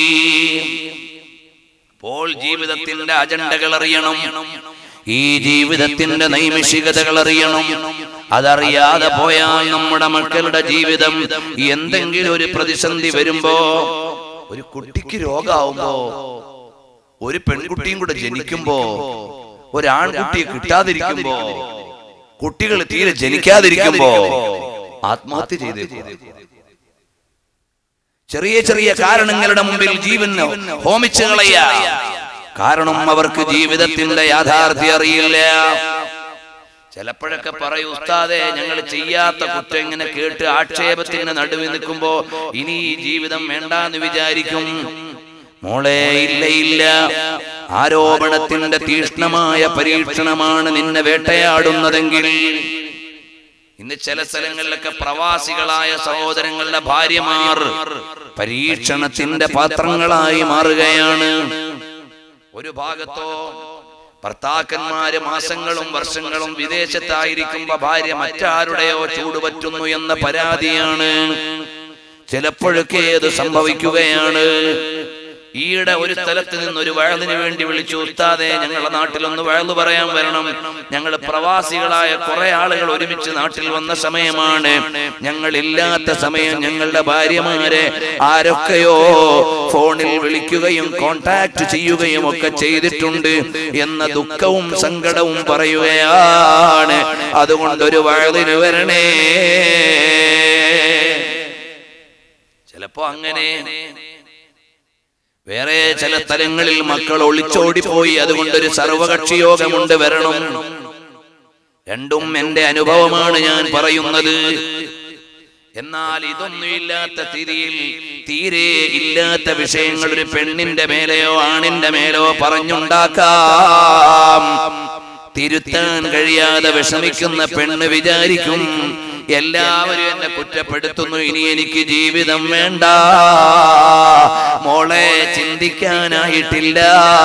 അപ്പോൾ ജീവിതത്തിന്റെ അജണ്ടകൾ അറിയണം ഈ ജീവിതത്തിന്റെ നൈമിഷികതകൾ അറിയണം അതറിയാതെ പോയാൽ നമ്മുടെ മക്കളുടെ ജീവിതം എന്തെങ്കിലും ഒരു പ്രതിസന്ധി വരുമ്പോ ഒരു കുട്ടിക്ക് രോഗാവുമ്പോ ഒരു പെൺകുട്ടിയും കൂടെ ജനിക്കുമ്പോ ഒരു ആൺകുട്ടിയെ കിട്ടാതിരിക്കുമ്പോ കുട്ടികൾ തീരെ ജനിക്കാതിരിക്കുമ്പോ ആത്മഹത്യ ചെയ്തേക്കും ചെറിയ ചെറിയ കാരണങ്ങളുടെ മുമ്പിൽ ജീവൻ ഹോമിച്ചു കളയ കാരണം അവർക്ക് ജീവിതത്തിന്റെ യാഥാർത്ഥ്യം അറിയില്ല ചിലപ്പോഴൊക്കെ പറയും ഉസ്താദെ ഞങ്ങൾ ചെയ്യാത്ത കുറ്റം ഇങ്ങനെ കേട്ട് ആക്ഷേപത്തിന് നടുവിൽ നിൽക്കുമ്പോ ഇനി ഈ ജീവിതം വേണ്ടാന്ന് വിചാരിക്കും മോളെ ഇല്ല ഇല്ല ആരോപണത്തിന്റെ തീഷ്ണമായ പരീക്ഷണമാണ് നിന്നെ വേട്ടയാടുന്നതെങ്കിൽ ഇന്ന് ചില സ്ഥലങ്ങളിലൊക്കെ പ്രവാസികളായ സഹോദരങ്ങളുടെ ഭാര്യമാർ പരീക്ഷണത്തിന്റെ പാത്രങ്ങളായി മാറുകയാണ് ഒരു ഭാഗത്തോ ഭർത്താക്കന്മാര് മാസങ്ങളും വർഷങ്ങളും വിദേശത്തായിരിക്കുമ്പോ ഭാര്യ മറ്റാരുടെയോ ചൂടുപറ്റുന്നു എന്ന പരാതിയാണ് ചിലപ്പോഴൊക്കെ അത് സംഭവിക്കുകയാണ് ഈയിടെ ഒരു സ്ഥലത്ത് നിന്ന് ഒരു വയലിന് വേണ്ടി വിളിച്ചു ഉസ്താദെ ഞങ്ങളുടെ നാട്ടിലൊന്ന് വയല് പറയാൻ വരണം ഞങ്ങൾ പ്രവാസികളായ കുറെ ആളുകൾ ഒരുമിച്ച് നാട്ടിൽ വന്ന സമയമാണ് ഞങ്ങൾ ഇല്ലാത്ത സമയം ഞങ്ങളുടെ ഭാര്യമാരെ ആരൊക്കെയോ ഫോണിൽ വിളിക്കുകയും കോണ്ടാക്ട് ചെയ്യുകയും ഒക്കെ ചെയ്തിട്ടുണ്ട് എന്ന ദുഃഖവും സങ്കടവും പറയുകയാണ് അതുകൊണ്ട് ഒരു വയലിന് വരണേ ചിലപ്പോ അങ്ങനെ വേറെ ചില സ്ഥലങ്ങളിൽ മക്കൾ ഒളിച്ചോടിപ്പോയി അതുകൊണ്ടൊരു സർവകക്ഷി യോഗമുണ്ട് വരണം രണ്ടും എന്റെ അനുഭവമാണ് ഞാൻ പറയുന്നത് എന്നാൽ ഇതൊന്നുമില്ലാത്ത തിരിയിൽ തീരെ ഇല്ലാത്ത വിഷയങ്ങൾ ഒരു പെണ്ണിന്റെ മേലെയോ ആണിന്റെ മേലോ പറഞ്ഞുണ്ടാക്കാം തിരുത്താൻ കഴിയാതെ വിഷമിക്കുന്ന പെണ്ണ് വിചാരിക്കും എല്ലാവരും എന്നെ കുറ്റപ്പെടുത്തുന്നു ഇനി എനിക്ക് ജീവിതം വേണ്ട മോളെ ചിന്തിക്കാനായിട്ടില്ല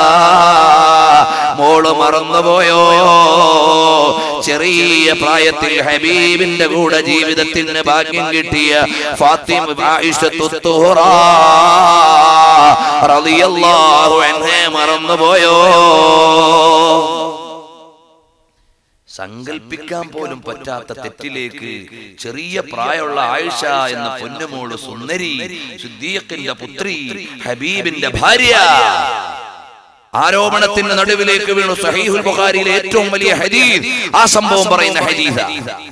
മോള് മറന്നുപോയോ ചെറിയ പ്രായത്തിൽ ഹബീബിന്റെ കൂടെ ജീവിതത്തിന് ഭാഗ്യം കിട്ടിയ ഫാത്തിമ ആയിഷത്തു തുഹ്റ റളിയല്ലാഹു അൻഹയെ മറന്നുപോയോ സങ്കൽപ്പിക്കാൻ പോലും പറ്റാത്ത തെറ്റിലേക്ക് ചെറിയ പ്രായമുള്ള ആയിഷ എന്ന പൊന്നുമോള് സുന്ദരി സിദ്ദീഖിന്റെ പുത്രി ഹബീബിന്റെ ഭാര്യ ആരോപണത്തിന്റെ നടുവിലേക്ക് വീണു സഹീഹുൽ ബുഖാരിയിലെ ഏറ്റവും വലിയ ഹദീസ് ആ സംഭവം പറയുന്ന ഹദീസ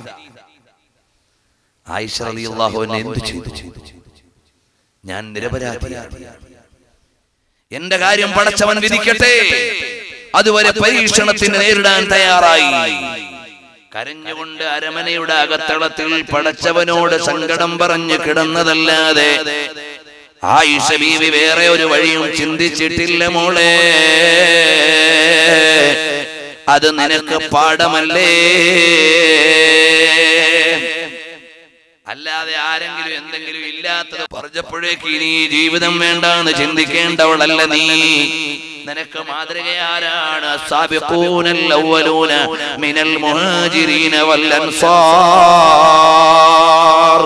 ആയിഷ റളിയല്ലാഹു അൻഹ എന്ത് ചെയ്തു ഞാൻ നിരപരാധിയാണ് എന്റെ കാര്യം പടച്ചവൻ വിധിക്കട്ടെ അതുവരെ പരീക്ഷണത്തിന് നേരിടാൻ തയ്യാറായി കരഞ്ഞുകൊണ്ട് അരമനയുടെ അകത്തളത്തിൽ പടച്ചവനോട് സങ്കടം പറഞ്ഞു കിടന്നതല്ലാതെ ആയിഷ ബീവി വേറെ ഒരു വഴിയും ചിന്തിച്ചിട്ടില്ല മോളെ അത് നിനക്ക് പാഠമല്ലേ അല്ലാതെ ആരെങ്കിലും എന്തെങ്കിലും ഇല്ലാത്തത് പറഞ്ഞപ്പോഴേക്ക് ഇനി ഈ ജീവിതം വേണ്ടാന്ന് ചിന്തിക്കേണ്ടവളല്ല നീ നിനക്ക് മാതൃകയാരാണ് സാബിഖൂനൽ അവ്വലൂന മിനൽ മുഹാജിരീന വൽ അൻസാർ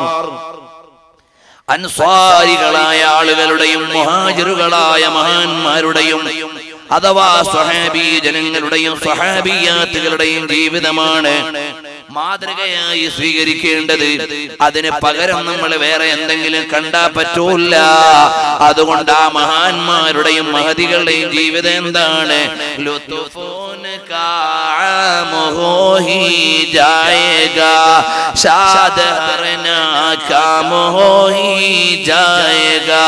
അൻസ്വാരികളായ ആളുകളുടെയും മുഹാജിറുകളായ മഹാന്മാരുടെയും അഥവാ സ്വഹാബി ജനങ്ങളുടെയും സ്വഹാബിയാത്തുകളുടെയും ജീവിതമാണ് മാതൃകയായി സ്വീകരിക്കേണ്ടത് അതിന് പകരം നമ്മൾ വേറെ എന്തെങ്കിലും കണ്ടാ പറ്റൂല അതുകൊണ്ട് ആ മഹാന്മാരുടെയും മഹതികളുടെയും ജീവിതം എന്താണ് ലുത്ഫൂൻ കാമുഹു ഹി ജായേഗാ ഷാദ് ഹർനാ കാമുഹു ഹി ജായേഗാ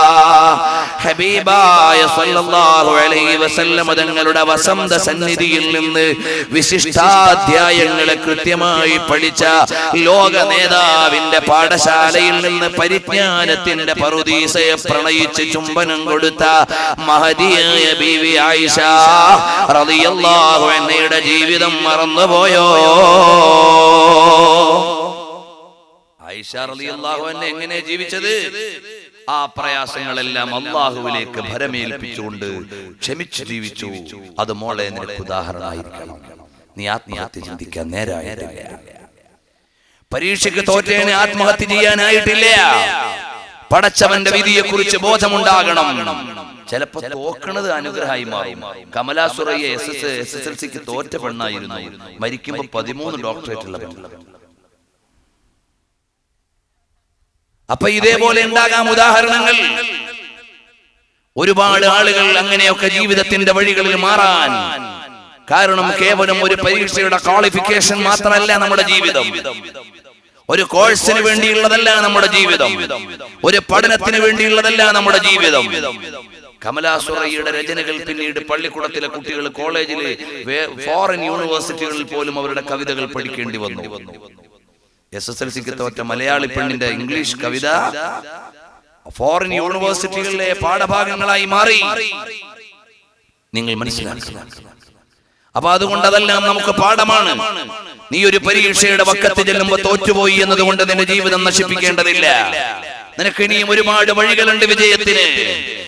ഹബീബായ സല്ലല്ലാഹു അലൈഹി വസല്ലം തങ്ങളുടെ വസന്ത സന്നിധിയിൽ നിന്ന് വിശിഷ്ടാധ്യായങ്ങളെ കൃത്യമായി പഠിച്ച ലോക നേതാവിന്റെ പാഠശാലയിൽ നിന്ന് പരിജ്ഞാനത്തിന്റെ പറുദീസയെ പ്രണയിച്ച് ചുംബനം കൊടുത്ത മഹതിയായ ബീവി ആയിഷ റളിയല്ലാഹു അൻഹയുടെ ജീവിതം മറന്നുപോയോ ആയിഷ റളിയല്ലാഹു അൻഹ എങ്ങനെ ജീവിച്ചത് ആ പ്രയാസങ്ങളെല്ലാം അള്ളാഹുവിലേക്ക് ഭരമേൽപ്പിച്ചുകൊണ്ട് ക്ഷമിച്ചു ജീവിച്ചു അത് മോളെ നിനക്ക് ഉദാഹരണമായിരിക്കണം നീ ആത്മഹത്യ ചിന്തിക്കാൻ നേരായിട്ടില്ല പരീക്ഷയ്ക്ക് തോറ്റേനെ ആത്മഹത്യ ചെയ്യാനായിട്ടില്ല പടച്ചവന്റെ വിധിയെ കുറിച്ച് ബോധമുണ്ടാകണം ചിലപ്പോ തോക്കണത് അനുഗ്രഹമായി മാറും Kamala Surayya S S S S L സിക്ക് തോറ്റ പെണ്ണായിരുന്നു മരിക്കുമ്പോ പതിമൂന്ന് ഡോക്ടറേറ്റ് ഉള്ള പെണ്ണ് അപ്പൊ ഇതേപോലെ ഉണ്ടാകാം ഉദാഹരണങ്ങൾ ഒരുപാട് ആളുകൾ അങ്ങനെയൊക്കെ ജീവിതത്തിന്റെ വഴികളിൽ മാറാൻ കാരണം കേവലം ഒരു പരീക്ഷയുടെ ക്വാളിഫിക്കേഷൻ മാത്രമല്ല നമ്മുടെ ജീവിതം ഒരു കോഴ്സിന് വേണ്ടിയുള്ളതല്ല നമ്മുടെ ജീവിതം ഒരു പഠനത്തിന് വേണ്ടിയുള്ളതല്ല നമ്മുടെ ജീവിതം കമലാസുറയുടെ രചനകൾ പിന്നീട് പള്ളിക്കൂടത്തിലെ കുട്ടികൾ കോളേജിൽ ഫോറിൻ യൂണിവേഴ്സിറ്റികളിൽ പോലും അവരുടെ കവിതകൾ പഠിക്കേണ്ടി വന്നു എസ് എസ് എൽ സിക്ക് തോറ്റ മലയാളി പെണ്ണിന്റെ ഇംഗ്ലീഷ് കവിത ഫോറിൻ യൂണിവേഴ്സിറ്റികളിലെ പാഠഭാഗങ്ങളായി മാറി നിങ്ങൾ മനസ്സിലാക്കുക അപ്പൊ അതുകൊണ്ട് അതെല്ലാം നമുക്ക് പാഠമാണ് നീ ഒരു പരീക്ഷയുടെ വക്കത്ത് ചെല്ലുമ്പോ തോറ്റുപോയി എന്നതുകൊണ്ട് നിന്റെ ജീവിതം നശിപ്പിക്കേണ്ടതില്ല നിനക്ക് ഇനിയും ഒരുപാട് വഴികളുണ്ട് വിജയത്തിന്